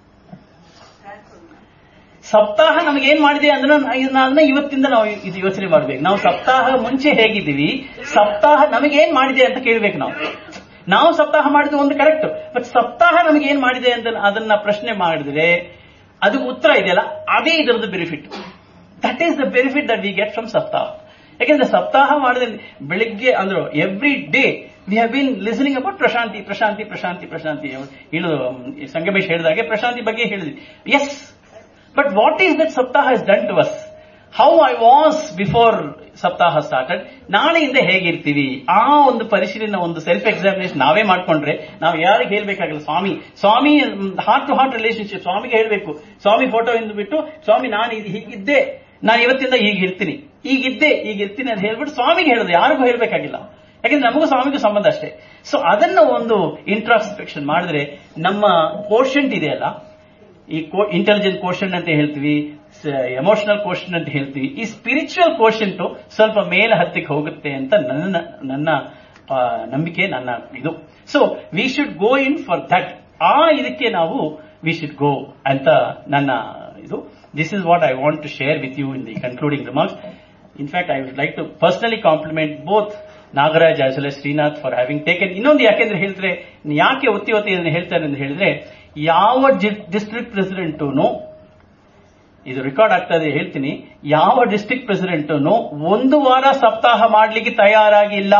ಸಪ್ತಾಹ ನಮಗೇನ್ ಮಾಡಿದೆ ಅಂದ್ರೆ ಅದನ್ನ ಇವತ್ತಿಂದ ನಾವು ಇದು ಯೋಚನೆ ಮಾಡ್ಬೇಕು ನಾವು ಸಪ್ತಾಹ ಮುಂಚೆ ಹೇಗಿದ್ದೀವಿ ಸಪ್ತಾಹ ನಮಗೇನ್ ಮಾಡಿದೆ ಅಂತ ಕೇಳ್ಬೇಕು ನಾವು ನಾವು ಸಪ್ತಾಹ ಮಾಡಿದ್ದು ಒಂದು ಕರೆಕ್ಟ್ ಬಟ್ ಸಪ್ತಾಹ ನಮಗೇನ್ ಮಾಡಿದೆ ಅಂತ ಅದನ್ನ ಪ್ರಶ್ನೆ ಮಾಡಿದ್ರೆ ಅದು ಉತ್ತರ ಇದೆಯಲ್ಲ ಅದೇ ಇದರದ್ದು benefit that is the benefit that we get from ಸಪ್ತಾಹ ಯಾಕೆಂದ್ರೆ ಸಪ್ತಾಹ ಮಾಡಿದ್ರೆ ಬೆಳಿಗ್ಗೆ ಅಂದ್ರೆ every day we have been listening about Prashanti Prashanti Prashanti Prashanti ಹೇಳು ಸಂಗಮೇಶ್ ಹೇಳಿದಾಗೆ ಪ್ರಶಾಂತಿ ಬಗ್ಗೆ ಹೇಳಿದ್ವಿ yes but what is that ಸಪ್ತಾಹ is done to us how I was before ಸಪ್ತಾಹ ಸ್ಟಾರ್ಟೆಡ್ ನಾಳೆಯಿಂದ ಹೇಗಿರ್ತೀವಿ ಆ ಒಂದು ಪರಿಶೀಲನೆ ಒಂದು ಸೆಲ್ಫ್ ಎಕ್ಸಾಮಿನೇಷನ್ ನಾವೇ ಮಾಡ್ಕೊಂಡ್ರೆ ನಾವು ಯಾರಿಗೆ ಹೇಳ್ಬೇಕಾಗಿಲ್ಲ Swami Swami heart to heart relationship ಸ್ವಾಮಿಗೆ ಹೇಳ್ಬೇಕು ಸ್ವಾಮಿ ಫೋಟೋ ಇಂದು ಬಿಟ್ಟು ಸ್ವಾಮಿ ನಾನು ಇದು ಹೀಗಿದ್ದೆ ನಾನು ಇವತ್ತಿಂದ ಈಗ ಇರ್ತೀನಿ ಈಗಿದ್ದೆ ಈಗ ಇರ್ತೀನಿ ಅಂತ ಹೇಳ್ಬಿಟ್ಟು ಸ್ವಾಮಿಗೆ ಹೇಳೋದು ಯಾರಿಗೂ ಹೇಳ್ಬೇಕಾಗಿಲ್ಲ ಯಾಕಂದ್ರೆ ನಮಗೂ ಸ್ವಾಮಿಗೂ ಸಂಬಂಧ ಅಷ್ಟೇ ಸೊ ಅದನ್ನ ಒಂದು ಇಂಟ್ರಾಸ್ಪೆಕ್ಷನ್ ಮಾಡಿದ್ರೆ ನಮ್ಮ ಕೋಶಂಟ್ ಇದೆಯಲ್ಲ ಈ ಇಂಟೆಲಿಜೆಂಟ್ ಕೋಶನ್ ಅಂತ ಹೇಳ್ತೀವಿ ಎಮೋಷನಲ್ ಕೋಶನ್ ಅಂತ ಹೇಳ್ತೀವಿ ಈ ಸ್ಪಿರಿಚುವಲ್ ಕೋಶಂಟ್ ಸ್ವಲ್ಪ ಮೇಲೆ ಹತ್ತಿಗೆ ಹೋಗುತ್ತೆ ಅಂತ ನನ್ನ ನನ್ನ ಆ, ನಂಬಿಕೆ ನನ್ನ ಇದು so we should go in for that ಆ ಇದಕ್ಕೆ ನಾವು ವಿ ಶುಡ್ ಗೋ ಅಂತ ನನ್ನ ಇದು this is what I want to share with you in the concluding remarks in fact I would like to personally compliment both Nagaraj as well Srinath for having taken ಇನ್ನೊಂದು ಯಾಕೆಂದ್ರೆ ಹೇಳಿದ್ರೆ ಯಾಕೆ ಒತ್ತಿ ಒತ್ತಿ ಇದನ್ನು ಹೇಳ್ತಾರೆ ಅಂತ ಹೇಳಿದ್ರೆ ಯಾವ ಡಿಸ್ಟ್ರಿಕ್ಟ್ ಪ್ರೆಸಿಡೆಂಟು ಇದು ರೆಕಾರ್ಡ್ ಆಗ್ತಾ ಇದೆ ಹೇಳ್ತೀನಿ ಯಾವ ಡಿಸ್ಟ್ರಿಕ್ಟ್ ಪ್ರೆಸಿಡೆಂಟು ಒಂದು ವಾರ ಸಪ್ತಾಹ ಮಾಡಲಿಕ್ಕೆ ತಯಾರಾಗಿಲ್ಲ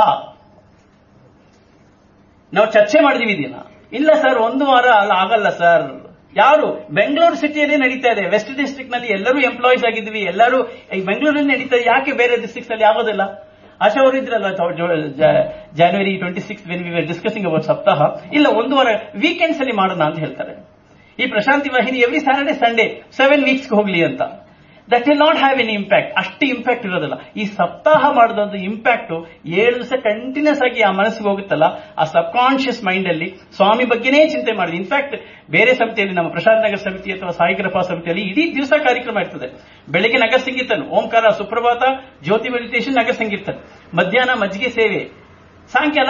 ನಾವು ಚರ್ಚೆ ಮಾಡಿದೀವಿ ಇದನ್ನ ಇಲ್ಲ ಸರ್ ಒಂದು ವಾರ ಅಲ್ಲ ಆಗಲ್ಲ ಸರ್ ಯಾರು ಬೆಂಗಳೂರು ಸಿಟಿಯಲ್ಲಿ ನಡೀತಾ ಇದೆ ವೆಸ್ಟ್ ಡಿಸ್ಟ್ರಿಕ್ಟ್ ನಲ್ಲಿ ಎಲ್ಲರೂ ಎಂಪ್ಲಾಯೀಸ್ ಆಗಿದ್ವಿ ಎಲ್ಲರೂ ಈ ಬೆಂಗಳೂರಲ್ಲಿ ನಡೀತಾ ಇದೆ ಯಾಕೆ ಬೇರೆ ಡಿಸ್ಟ್ರಿಕ್ಟ್ ಅಲ್ಲಿ ಆಗೋದಿಲ್ಲ ಆಶಾ ಅವರು ಇದ್ರಲ್ಲ January twenty six when we were discussing about ಸಪ್ತಾಹ ಇಲ್ಲ ಒಂದು ವಾರ ವೀಕೆಂಡ್ಸ್ ಅಲ್ಲಿ ಮಾಡೋಣ ಅಂತ ಹೇಳ್ತಾರೆ ಈ Prashanti Vahini every Saturday Sunday seven weeks ಹೋಗ್ಲಿ ಅಂತ that will not have an impact ಅಷ್ಟು ಇಂಪ್ಯಾಕ್ಟ್ ಇರೋದಿಲ್ಲ ಈ ಸಪ್ತಾಹ ಮಾಡೋದೊಂದು ಇಂಪ್ಯಾಕ್ಟ್ ಏಳು ದಿವಸ ಕಂಟಿನ್ಯೂಸ್ ಆಗಿ ಆ ಮನಸ್ಸಿಗೆ ಹೋಗುತ್ತಲ್ಲ ಆ ಸಬ್ ಕಾನ್ಶಿಯಸ್ ಮೈಂಡ್ ಅಲ್ಲಿ ಸ್ವಾಮಿ ಬಗ್ಗೆನೇ ಚಿಂತೆ ಮಾಡಿದೆ ಇನ್ಫ್ಯಾಕ್ಟ್ ಬೇರೆ ಸಮಿತಿಯಲ್ಲಿ ನಮ್ಮ ಪ್ರಶಾಂತ್ ನಗರ ಸಮಿತಿ ಅಥವಾ ಸಾಯಿಗ್ರಪ ಸಮಿತಿಯಲ್ಲಿ ಇಡೀ ದಿವಸ ಕಾರ್ಯಕ್ರಮ ಇರ್ತದೆ ಬೆಳಿಗ್ಗೆ ನಗರ ಸಂಗೀತನು ಓಂಕಾರ ಸುಪ್ರಭಾತ ಜ್ಯೋತಿ ಮೆಡಿಟೇಷನ್ ನಗರ ಸಂಗೀತ ಮಧ್ಯಾಹ್ನ ಮಜ್ಜಿಗೆ ಸೇವೆ ಸಾಯಂಕಾಲ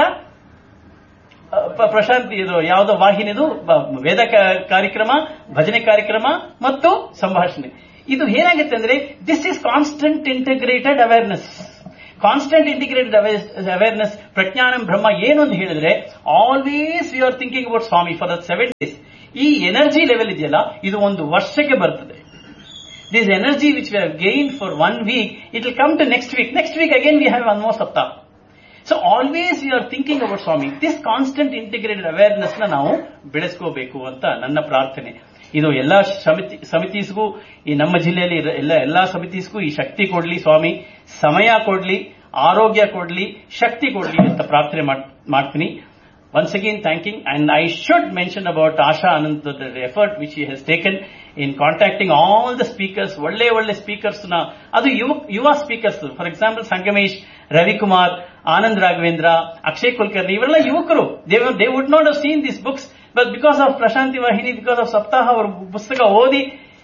ಅ, ಪ- ಪ್ರಶಾಂತ್ ಇದು ಯಾವುದೋ ವಾಹಿನಿದು ಬ- ವೇದ ಕ- ಕಾರ್ಯಕ್ರಮ ಭಜನೆ ಕಾರ್ಯಕ್ರಮ ಮತ್ತು ಸಂಭಾಷಣೆ ಇದು ಏನಾಗುತ್ತೆ ಅಂದ್ರೆ this is constant integrated awareness constant integrated awareness ಪ್ರಜ್ಞಾನಂ ಬ್ರಹ್ಮ ಏನು ಅಂತ ಹೇಳಿದ್ರೆ always you are thinking about Swami for the seven days ಈ ಎನರ್ಜಿ ಲೆವೆಲ್ ಇದೆಯಲ್ಲ ಇದು ಒಂದು ವರ್ಷಕ್ಕೆ ಬರ್ತದೆ this energy which we have gained for one week, it will come to next week. Next week again we have one more saptah. So always you are thinking about Swami. This constant integrated awareness ನ ನಾವು ಬೆಳೆಸ್ಕೋಬೇಕು ಅಂತ ನನ್ನ ಪ್ರಾರ್ಥನೆ ಇದು ಎಲ್ಲಾ ಸಮಿತಿ ಸಮಿತಿಸ್ಗೂ ಈ ನಮ್ಮ ಜಿಲ್ಲೆಯಲ್ಲಿ ಇರೋ ಎಲ್ಲ ಎಲ್ಲಾ ಸಮಿತಿಸ್ಗೂ ಈ ಶಕ್ತಿ ಕೊಡ್ಲಿ ಸ್ವಾಮಿ ಸಮಯ ಕೊಡ್ಲಿ ಆರೋಗ್ಯ ಕೊಡ್ಲಿ ಶಕ್ತಿ ಕೊಡ್ಲಿ ಅಂತ ಪ್ರಾರ್ಥನೆ ಮಾಡ್- ಮಾಡ್ತೀನಿ once again thanking and I should mention about Asha Anand the, the effort which he has taken in contacting all the speakers ಒಳ್ಳೆ ಒಳ್ಳೆ ಸ್ಪೀಕರ್ಸ್ ನ ಅದು ಯುವ ಯುವ speakers for example Sangamesh Ravikumar Anand Raghavendra Akshay Kulkarni ಇವರೆಲ್ಲ ಯುವಕರು they they would not have seen this books but because of Prashanti Vahini because of ಸಪ್ತಾಹ ಅವರ ಪುಸ್ತಕ ಓದಿ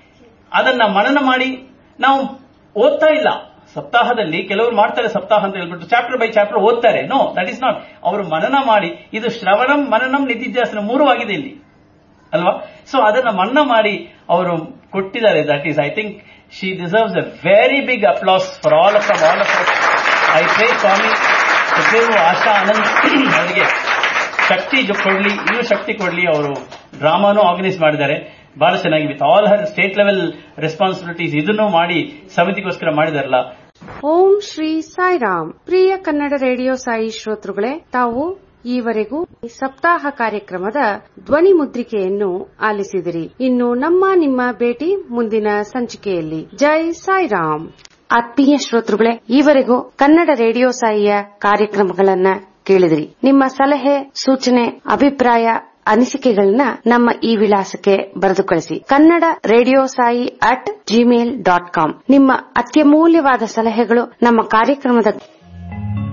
ಅದನ್ನ ಮನನ ಮಾಡಿ ನಾವು ಓದ್ತಾ ಇಲ್ಲ ಸಪ್ತಾಹದಲ್ಲಿ ಕೆಲವರು ಮಾಡ್ತಾರೆ ಸಪ್ತಾಹ ಅಂತ ಹೇಳ್ಬಿಟ್ಟು ಚಾಪ್ಟರ್ ಬೈ ಚಾಪ್ಟರ್ ಓದ್ತಾರೆ ನೋ ದಟ್ ಇಸ್ ನಾಟ್ ಅವರು ಮನನ ಮಾಡಿ ಇದು ಶ್ರವಣಂ ಮನನಂ ನಿಧಿಧ್ಯಾಸನ ಮೂರು ಆಗಿದೆ ಇಲ್ಲಿ ಅಲ್ವಾ ಸೊ ಅದನ್ನ ಮನ್ನ ಮಾಡಿ ಅವರು ಕೊಟ್ಟಿದ್ದಾರೆ that is I think she deserves a very big applause for all of all of I pray Swami Sukhdev Asha Anand ಅವರಿಗೆ ಶಕ್ತಿ ಜೊ- ಕೊಡ್ಲಿ ಇನ್ನೂ ಶಕ್ತಿ ಕೊಡ್ಲಿ ಅವರು ಡ್ರಾಮಾನು ಆರ್ಗನೈಸ್ ಮಾಡಿದ್ದಾರೆ ಬಹಳ ಚೆನ್ನಾಗಿ with all her state level responsibilities ಇದನ್ನು ಮಾಡಿ ಸಮಿತಿಗೋಸ್ಕರ ಮಾಡಿದಾರಲ್ಲ ಓಂ ಶ್ರೀ ಸಾಯಿರಾಮ್ ಪ್ರಿಯ ಕನ್ನಡ ರೇಡಿಯೋ ಸಾಯಿ ಶ್ರೋತೃಗಳೇ ತಾವು ಈವರೆಗೂ ಈ ಸಪ್ತಾಹ ಕಾರ್ಯಕ್ರಮದ ಧ್ವನಿ ಮುದ್ರಿಕೆಯನ್ನು ಆಲಿಸಿದಿರಿ ಇನ್ನು ನಮ್ಮ ನಿಮ್ಮ ಭೇಟಿ ಮುಂದಿನ ಸಂಚಿಕೆಯಲ್ಲಿ ಜೈ ಸಾಯಿರಾಮ್ ಆತ್ಮೀಯ ಶ್ರೋತೃಗಳೇ ಈವರೆಗೂ ಕನ್ನಡ ರೇಡಿಯೋ ಸಾಯಿಯ ಕಾರ್ಯಕ್ರಮಗಳನ್ನ ಕೇಳಿದಿರಿ ನಿಮ್ಮ ಸಲಹೆ ಸೂಚನೆ ಅಭಿಪ್ರಾಯ ಅನಿಸಿಕೆಗಳನ್ನ ನಮ್ಮ ಈ ವಿಳಾಸಕ್ಕೆ ಬರೆದು ಕಳಿಸಿ Kannada radio Sai at Gmail dot com ನಿಮ್ಮ ಅತ್ಯಮೂಲ್ಯವಾದ ಸಲಹೆಗಳು ನಮ್ಮ ಕಾರ್ಯಕ್ರಮದ